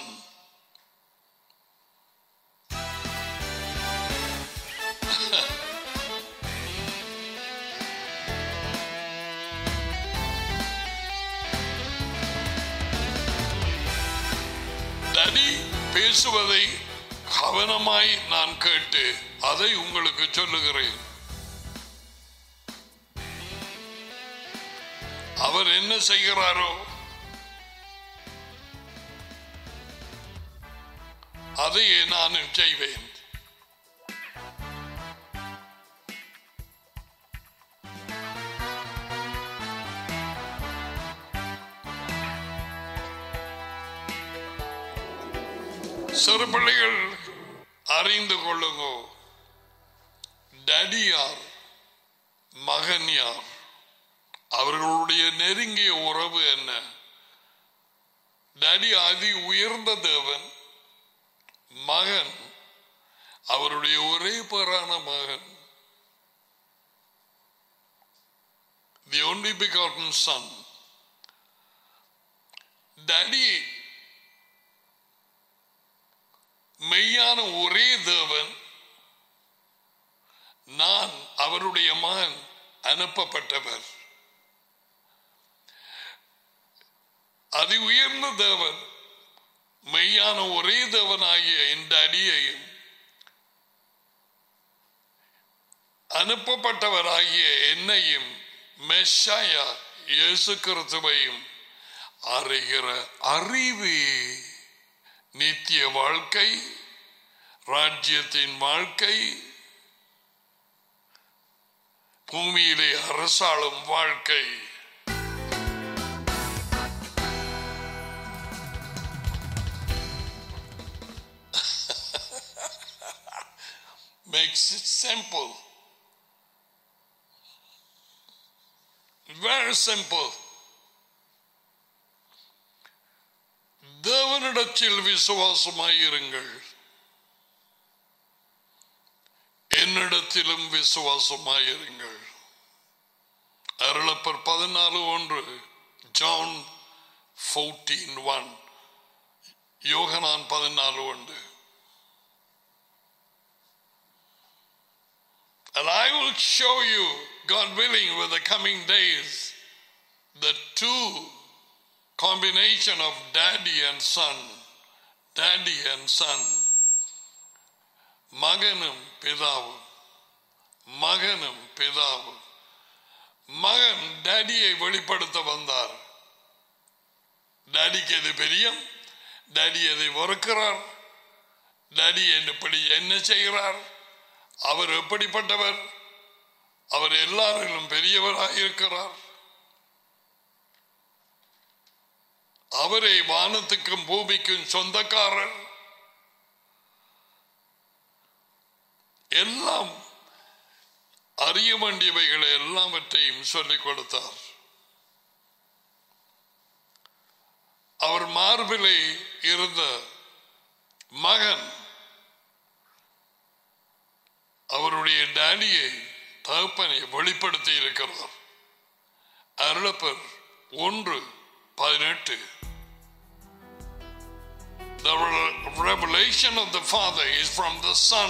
தனி பேசுவதை கவனமாய் நான் கேட்டு அதை உங்களுக்கு சொல்லுகிறேன் அவர் என்ன செய்கிறாரோ அதையே நானும் செய்வேன் சிறு பிள்ளைகள் அறிந்து கொள்ளுங்கோ டடி யார் மகன் யார் அவர்களுடைய நெருங்கிய உறவு என்ன டடி அதி உயர்ந்த தேவன் மகன் அவருடைய ஒரே பேரான மகன் the only begotten son daddy மெய்யான ஒரே தேவன் நான் அவருடைய மகன் அனுப்பப்பட்டவர் அதி உயர்ந்த தேவன் மெய்யான ஒரே தேவனாகிய இந்த அடியையும் அனுப்பப்பட்டவராகிய என்னையும் மெஷாயா இயேசு கிறிஸ்துவையும் அறிகிற அறிவு நித்திய வாழ்க்கை ராஜ்யத்தின் வாழ்க்கை பூமியிலே அரசாளும் வாழ்க்கை makes it simple. Very simple. தேவனிடத்தில் விசுவாசமாயிருங்கள் என்னிடத்திலும் விசுவாசமாயிருங்கள் அருளப்பர் பதினாலு ஒன்று ஜான் ஃபோர்டீன் ஒன் யோகனான் பதினாலு ஒன்று And I will show you, God willing, with the coming days, the two combination of daddy and son. Daddy and son. மகனும் பிதாவும் மகனும் பிதாவும் மகன் டேடியை வெளிப்படுத்த வந்தார் டேடிக்கு எது பெரியம் டேடி எதை வெறுக்கிறார் டேடி எப்படி என்ன செய்கிறார் அவர் எப்படிப்பட்டவர் அவர் எல்லாரிலும் பெரியவராக இருக்கிறார் அவரை வானத்துக்கும் பூமிக்கும் சொந்தக்காரர் எல்லாம் அறிய வேண்டியவைகளை எல்லாவற்றையும் சொல்லிக் கொடுத்தார் அவர் மார்பிலே இருந்த மகன் அவருடைய டேடியை தகப்பனை வெளிப்படுத்தி இருக்கிறார் அருளப்பர் ஒன்று பதினெட்டு The revelation of the Father is from the Son.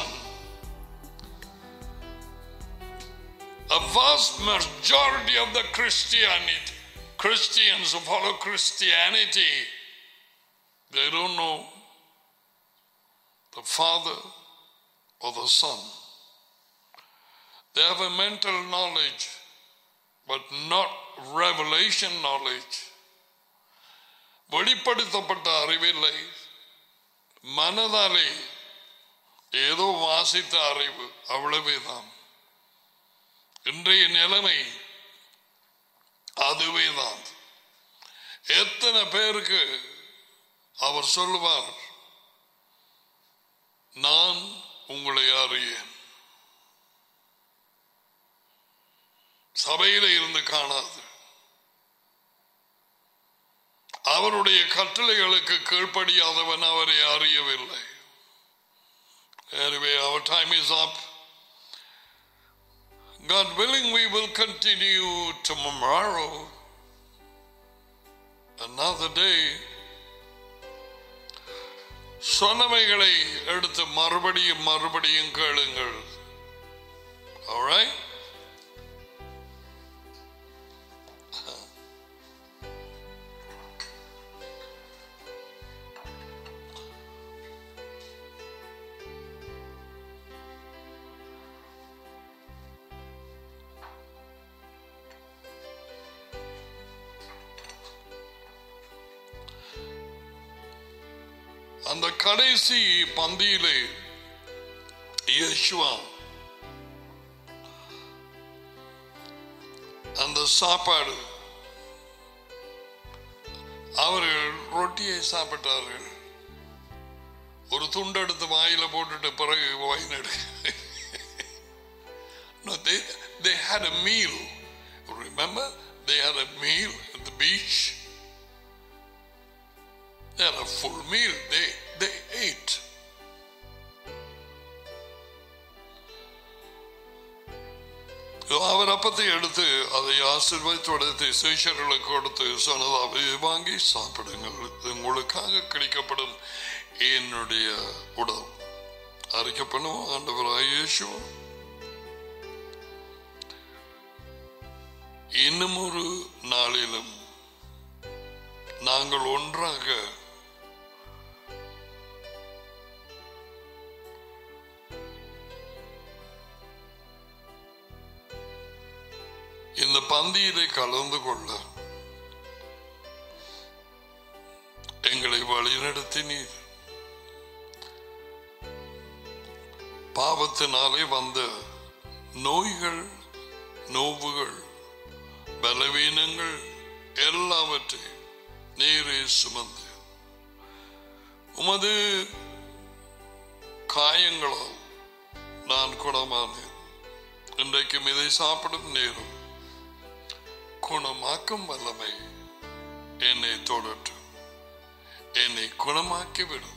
A vast majority of the Christianity, Christians who follow Christianity, they don't know the Father or the Son. They have a mental knowledge, but not revelation knowledge. வெளிப்படுத்தப்பட்ட அறிவில்லை மனதாலே ஏதோ வாசித்த அறிவு அவ்வளவேதான் இன்றைய நிலைமை அதுவேதான் எத்தனை பேருக்கு அவர் சொல்லுவார் நான் உங்களை அறியேன் சபையில இருந்து காணாது அவருடைய கட்டளைகளுக்கு கீழ்ப்படியாதவன் அவரை அறியவில்லை Anyway, our time is up. God willing, we will continue tomorrow. Another day. சொன்னவைகளை எடுத்து மறுபடியும் மறுபடியும் கேளுங்கள் Alright? அந்த கடைசி பந்தியிலே இயேசுவா அந்த சாப்பாடு அவர்கள் ரொட்டியை சாப்பிட்டார்கள் ஒரு துண்டு எடுத்து வாயில போட்டுட்டு பிறகு வாயினடு No, they, they had a meal. Remember? They had a meal at the beach. They had a full meal. They, they ate. அவர் அப்பத்தை எடுத்து அதை ஆசிர்வதித்து சேஷர்களுக்கு கொடுத்து சொன்னதாவே வாங்கி சாப்பிடுங்கள் இது உங்களுக்காக கிடைக்கப்படும் என்னுடைய உடல் அறிக்கை பண்ணுவோம் ஆண்டவராய் இயேசுவோம் இன்னும் ஒரு நாளிலும் நாங்கள் ஒன்றாக இந்த பந்தியிலே கலந்து கொள்ள எங்களை வழிநடத்தினீர் பாவத்தினாலே வந்த நோய்கள் நோவுகள் பலவீனங்கள் எல்லாவற்றையும் நீரே சுமந்து உமது காயங்களால் நான் குணமானேன் இன்றைக்கும் இதை சாப்பிடும் நேரம் குணமாக்கும் வல்லமை என்னை தொடட்டும் என்னை குணமாக்கிவிடும்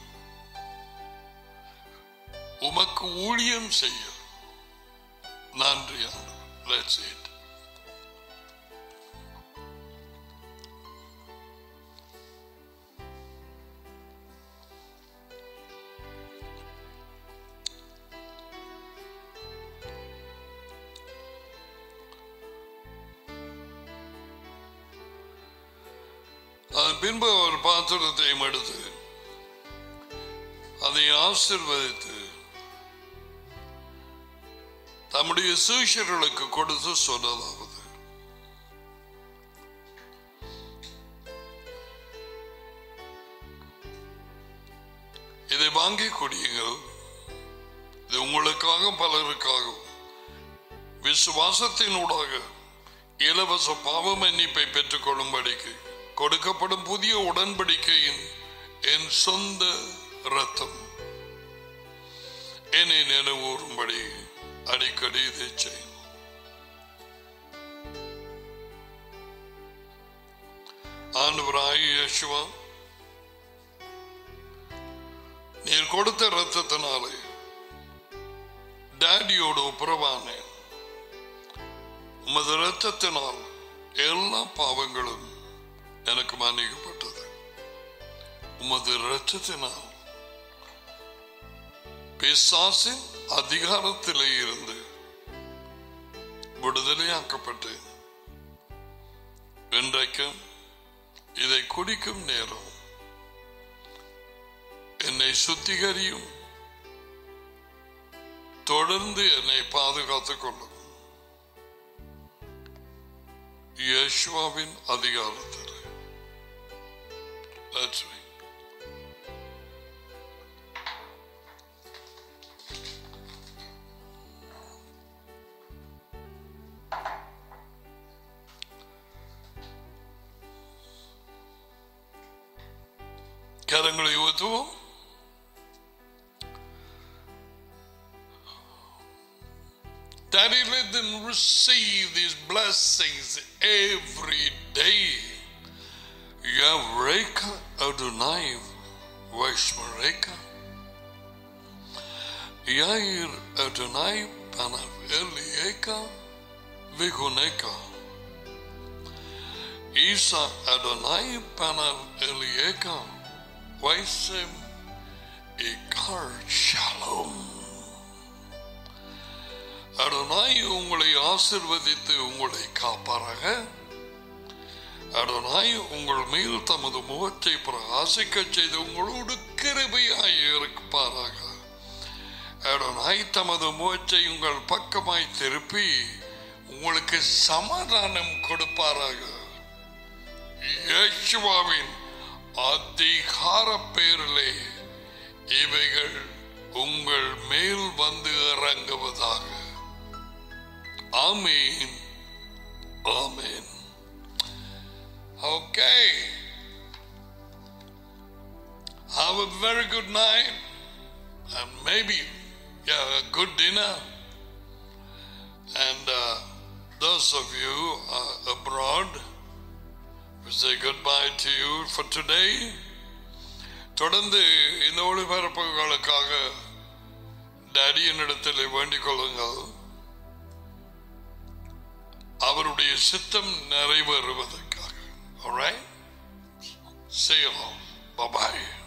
உமக்கு ஊழியம் செய்ய நன்றி Let's eat. அதன் பின்பு அவர் பாத்திரத்தையும் எடுத்து அதை ஆசிர்வதித்து தம்முடைய சீஷர்களுக்கு கொடுத்து சொன்னதாவது இதை வாங்கி குடியுங்கள் இது உங்களுக்காக பலருக்காகவும் விசுவாசத்தினூடாக இலவச பாவ மன்னிப்பை பெற்றுக் கொள்ளும்படிக்கு கொடுக்கப்படும் புதிய உடன்படிக்கையின் என் சொந்த ரத்தம் என்னை நினைவூறும்படி அடிக்கடி இதை செய்யும் ஆண்டவராய் இயேசுவா நீர் கொடுத்த ரத்தத்தினாலே டாடியோடு ஒப்புரவானேன் உமது ரத்தத்தினால் எல்லா பாவங்களும் எனக்கு மன்னிக்கப்பட்டது உமது ரத்தத்தினால் பிசாசின் அதிகாரத்திலே இருந்து விடுதலையாக்கப்பட்டேன் இன்றைக்கும் இதை குடிக்கும் நேரம் என்னை சுத்திகரியும் தொடர்ந்து என்னை பாதுகாத்துக் கொள்ளும் யேசுவாவின் அதிகாரத்தில் Let's read. கரங்களை ஊற்றுவோம் Daddy, let them receive these blessings every day. Yavreka Adonai Vashmareka. Yair Adonai Panav Elieka Viguneka. Isa Adonai Panav Elieka Vaisem Ikar Shalom. Adonai உங்களை ஆசிர்வதித்து உங்களை காப்பாராக அடனாய் உங்கள் மேல் தமது முகத்தை பிரகாசிக்க செய்து உங்களோடு கிருபையாய் இருப்பாராக அடனாய் தமது முகத்தை உங்கள் பக்கமாய் திருப்பி உங்களுக்கு சமாதானம் கொடுப்பாராக இயேசுவாவின் அதிகார பேரிலே இவைகள் உங்கள் மேல் வந்து இறங்குவதாக ஆமீன் ஆமீன் Okay. Have a very good night and maybe yeah, a good dinner. And uh, those of you uh, abroad, we say goodbye to you for today. தொடர்ந்து இந்த ஒளிபரப்புகளுக்காக டேடியின் இடத்தில் வேண்டிக் கொள்ளுங்கள் அவருடைய சித்தம் நிறைவேறுவதற்காக All right? See you all. Bye bye.